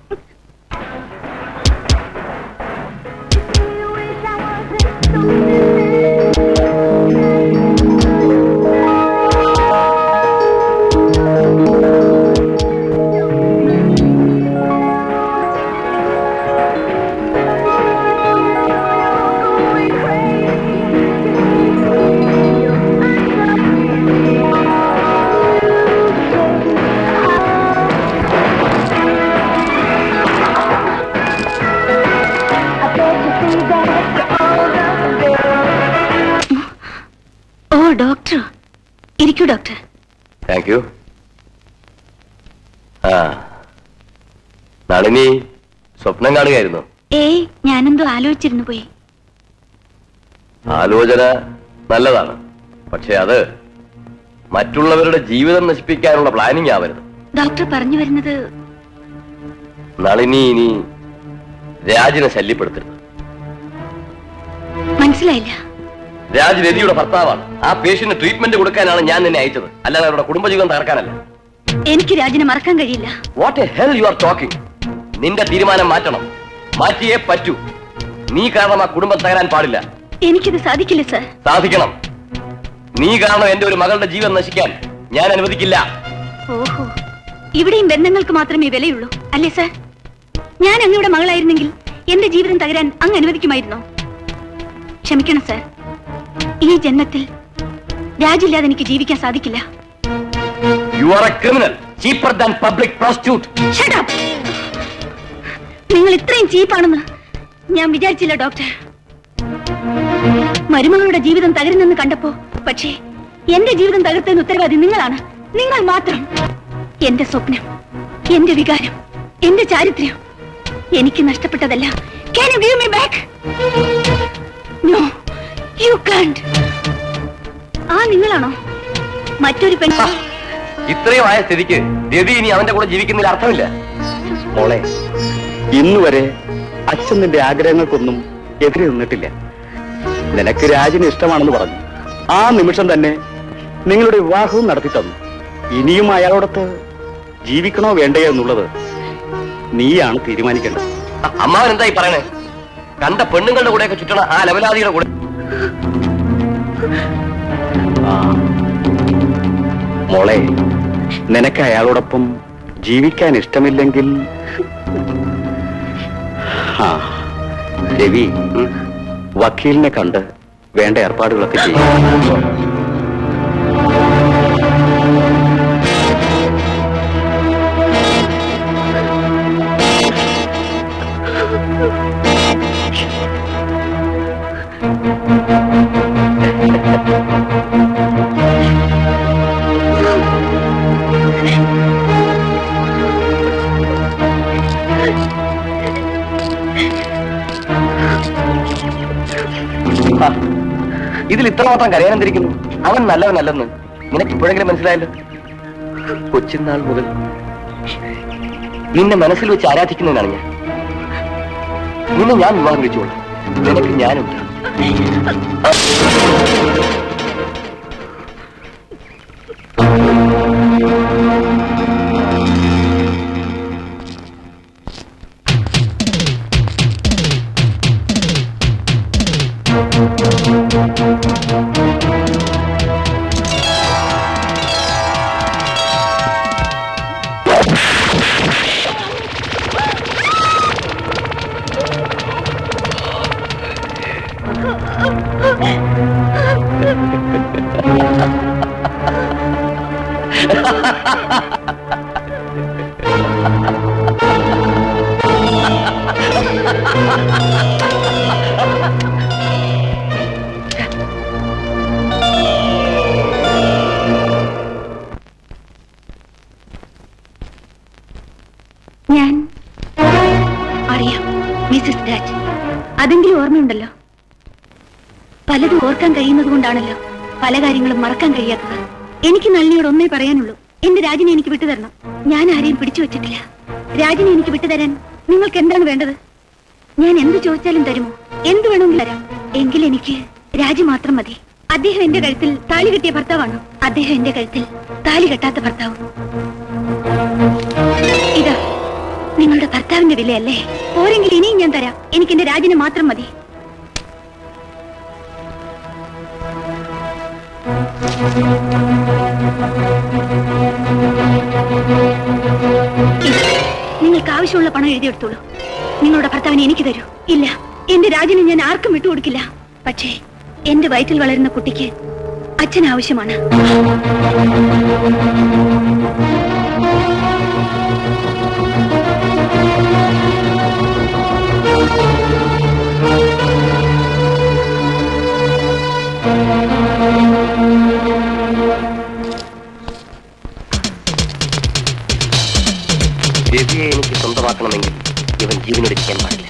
ഓ ഡോക്ടർ ഇരിക്കൂ ഡോക്ടർ താങ്ക് യു ആ നളിനി സ്വപ്നം കാണുകയായിരുന്നു ഏയ് ഞാനെന്തോ ആലോചിച്ചിരുന്നു പോയി ആലോചന നല്ലതാണ് പക്ഷെ അത് മറ്റുള്ളവരുടെ ജീവിതം നശിപ്പിക്കാനുള്ള പ്ലാനിങ് ആവരുത് ഡോക്ടർ പറഞ്ഞു വരുന്നത് നളിനി ഇനി രാജിനെ ശല്യപ്പെടുത്തരുത് മനസ്സിലായില്ല രാജ് രതിയുടെ ഭർത്താവാണ് ആ പേഷ്യന്റ് ട്രീറ്റ്മെന്റ് കൊടുക്കാനാണ് ഞാൻ നിന്നെ അയച്ചത് അല്ലാതെ അവരുടെ കുടുംബജീവിതം തകർക്കാനല്ല എനിക്ക് രാജിനെ മറക്കാൻ കഴിയില്ല what a hell you are talking നിന്റെ തീരുമാനം മാറ്റണം മാറ്റിയേ പറ്റൂ നീ കാരണം ആ കുടുംബം തകരാൻ പാടില്ല എനിക്കിത് സാധിക്കില്ല സർ സാധിക്കണം നീ കാരണം എന്റെ ഒരു മകളുടെ ജീവൻ നശിക്കാൻ ഞാൻ അനുവദിക്കില്ല ഓഹോ ഇവിടെയും ബന്ധങ്ങൾക്ക് മാത്രമേ വിലയുള്ളൂ അല്ലേ സർ ഞാൻ അങ്ങയുടെ മകളായിരുന്നെങ്കിൽ എന്റെ ജീവിതം തകരാൻ അങ്ങ് അനുവദിക്കുമായിരുന്നോ ക്ഷമിക്കണം സർ ഈ ജന്മത്തിൽ രാജില്ലാതെ എനിക്ക് ജീവിക്കാൻ സാധിക്കില്ല you are a criminal cheaper than public prostitute Shut up! നിങ്ങൾ ഇത്രയും ചീപ്പാണെന്ന് ഞാൻ വിചാരിച്ചില്ല ഡോക്ടർ മരുമകളുടെ ജീവിതം തകരുന്നെന്ന് കണ്ടപ്പോ പക്ഷേ എന്റെ ജീവിതം തകർത്തതിന് ഉത്തരവാദി നിങ്ങളാണ് നിങ്ങൾ മാത്രം എന്റെ സ്വപ്നം എന്റെ വികാരം എന്റെ ചാരിത്രം എനിക്ക് നഷ്ടപ്പെട്ടതല്ല Can you give me back? No, you can't. ആ നിങ്ങളാണോ മറ്റൊരു പെൺ ഇത്രയും ആയ സ്ഥിതിക്ക് രതി ഇനി അവന്റെ കൂടെ ജീവിക്കുന്നതിൽ അർത്ഥമില്ല മോളെ ഇന്ന് വരെ അച്ഛൻ നിന്റെ ആഗ്രഹങ്ങൾക്കൊന്നും എതിരെ നിന്നിട്ടില്ല നിനക്ക് രാജിന് ഇഷ്ടമാണെന്ന് പറഞ്ഞു ആ നിമിഷം തന്നെ നിങ്ങളുടെ വിവാഹവും നടത്തി തന്നു ഇനിയും അയാളോടൊത്ത് ജീവിക്കണോ വേണ്ടയോ എന്നുള്ളത് നീയാണ് തീരുമാനിക്കേണ്ടത് അ- അമ്മാവൻ എന്തായി പറയണേ കണ്ട പെണ്ണുങ്ങളുടെ കൂടെയൊക്കെ ചുറ്റണ ആ ലവലാദിയുടെ കൂടെ ആ. മോളെ നിനക്ക് അയാളോടൊപ്പം ജീവിക്കാൻ ഇഷ്ടമില്ലെങ്കിൽ ആ, രവി ഉം, വക്കീലിനെ കണ്ട് വേണ്ട ഏർപ്പാടുകളൊക്കെ ചെയ്യും ആ, ഇതിൽ ഇത്രമാത്രം കരയാനെന്തിരിക്കുന്നു അവൻ നല്ലവനല്ലെന്ന് നിനക്ക് ഇപ്പോഴെങ്കിലും മനസ്സിലായല്ലോ കൊച്ചുനാൾ മുതൽ നിന്നെ മനസ്സിൽ വെച്ച് ആരാധിക്കുന്നതിനാണ് ഞാൻ നിന്നെ ഞാൻ വിവാഹം കഴിച്ചോളാം നിനക്ക് ഞാനുണ്ട് ഞാൻ അറിയാം മിസ്സസ് രാജ് അതെങ്കിലും ഓർമ്മയുണ്ടല്ലോ പലതും ഓർക്കാൻ കഴിയുന്നത് കൊണ്ടാണല്ലോ പല കാര്യങ്ങളും മറക്കാൻ കഴിയാത്തത് എനിക്ക് നളിനിയോട് ഒന്നേ പറയാനുള്ളൂ എന്റെ രാജിനെ എനിക്ക് വിട്ടുതരണം ഞാൻ ആരെയും പിടിച്ചു വെച്ചിട്ടില്ല രാജിനെ എനിക്ക് വിട്ടുതരാൻ നിങ്ങൾക്ക് എന്താണ് വേണ്ടത് ഞാൻ എന്ത് ചോദിച്ചാലും തരുമോ എന്ത് വേണമെങ്കിലും തരാം എങ്കിൽ എനിക്ക് രാജി മാത്രം മതി അദ്ദേഹം എന്റെ കഴുത്തിൽ താലി കെട്ടിയ ഭർത്താവാണോ അദ്ദേഹം എന്റെ കഴുത്തിൽ താലി കെട്ടാത്ത ഭർത്താവ് ഇതാ നിങ്ങളുടെ ഭർത്താവിന്റെ വിലയല്ലേ പോരെങ്കിൽ ഇനിയും ഞാൻ തരാം എനിക്ക് എന്റെ രാജിന് മാത്രം മതി ഇതാ, നിങ്ങൾക്ക് ആവശ്യമുള്ള പണം എഴുതിയെടുത്തോളൂ നിങ്ങളുടെ ഭർത്താവിനെ എനിക്ക് തരൂ ഇല്ല എന്റെ രാജിന് ഞാൻ ആർക്കും വിട്ടുകൊടുക്കില്ല പക്ഷേ എന്റെ വയറ്റിൽ വളരുന്ന കുട്ടിക്ക് അച്ഛൻ ആവശ്യമാണ് രവിയെ എനിക്ക് സ്വന്തമാക്കണമെങ്കിൽ ഇവൻ ജീവനൊടിക്കാൻ പാടില്ല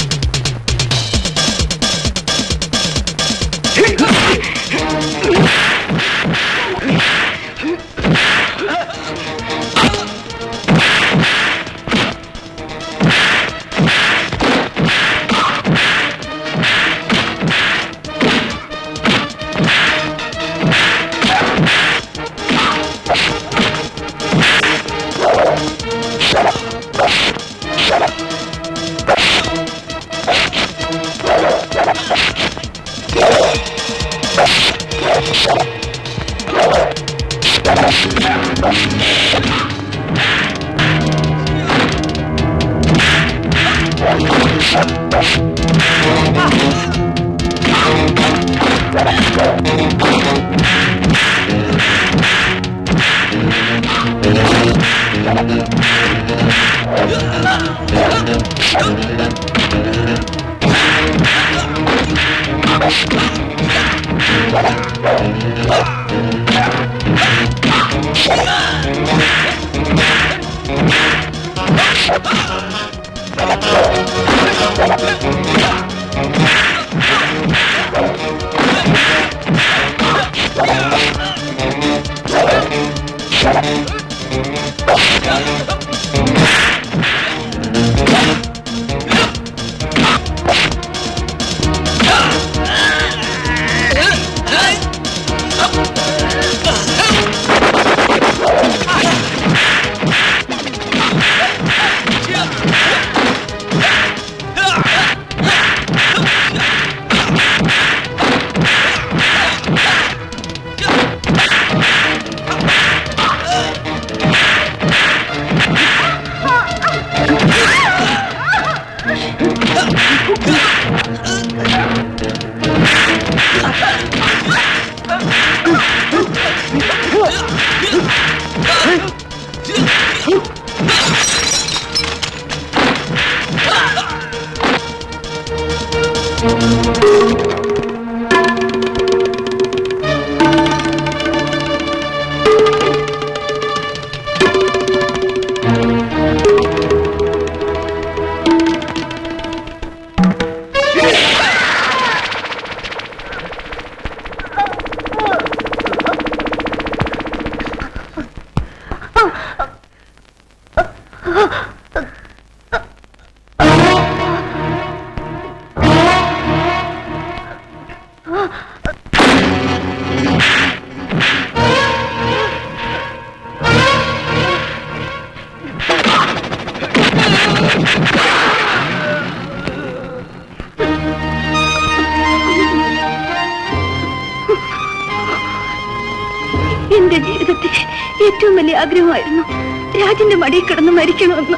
എന്റെ ജീവിതത്തിലെ ഏറ്റവും വലിയ ആഗ്രഹമായിരുന്നു രാജന്റെ മടിയിൽ കിടന്ന് മരിക്കണമെന്ന്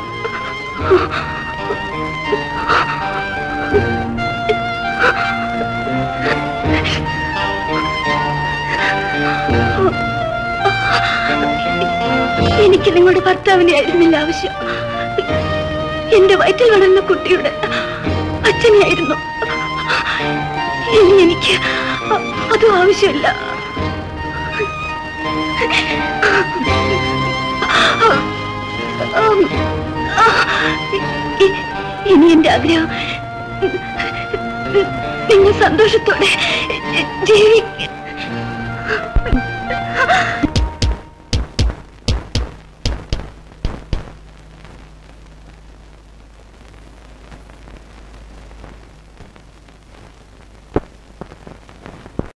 എനിക്ക് നിങ്ങളുടെ ഭർത്താവിനെ ആയിരുന്നില്ല ആവശ്യം എന്റെ വയറ്റിൽ വളർന്ന കുട്ടിയുടെ അച്ഛനെയായിരുന്നു ഇനി എനിക്ക് അതും ആവശ്യമില്ല ഇ- ഇനി എന്റെ ആഗ്രഹം നിങ്ങൾ സന്തോഷത്തോടെ ജീവിക്ക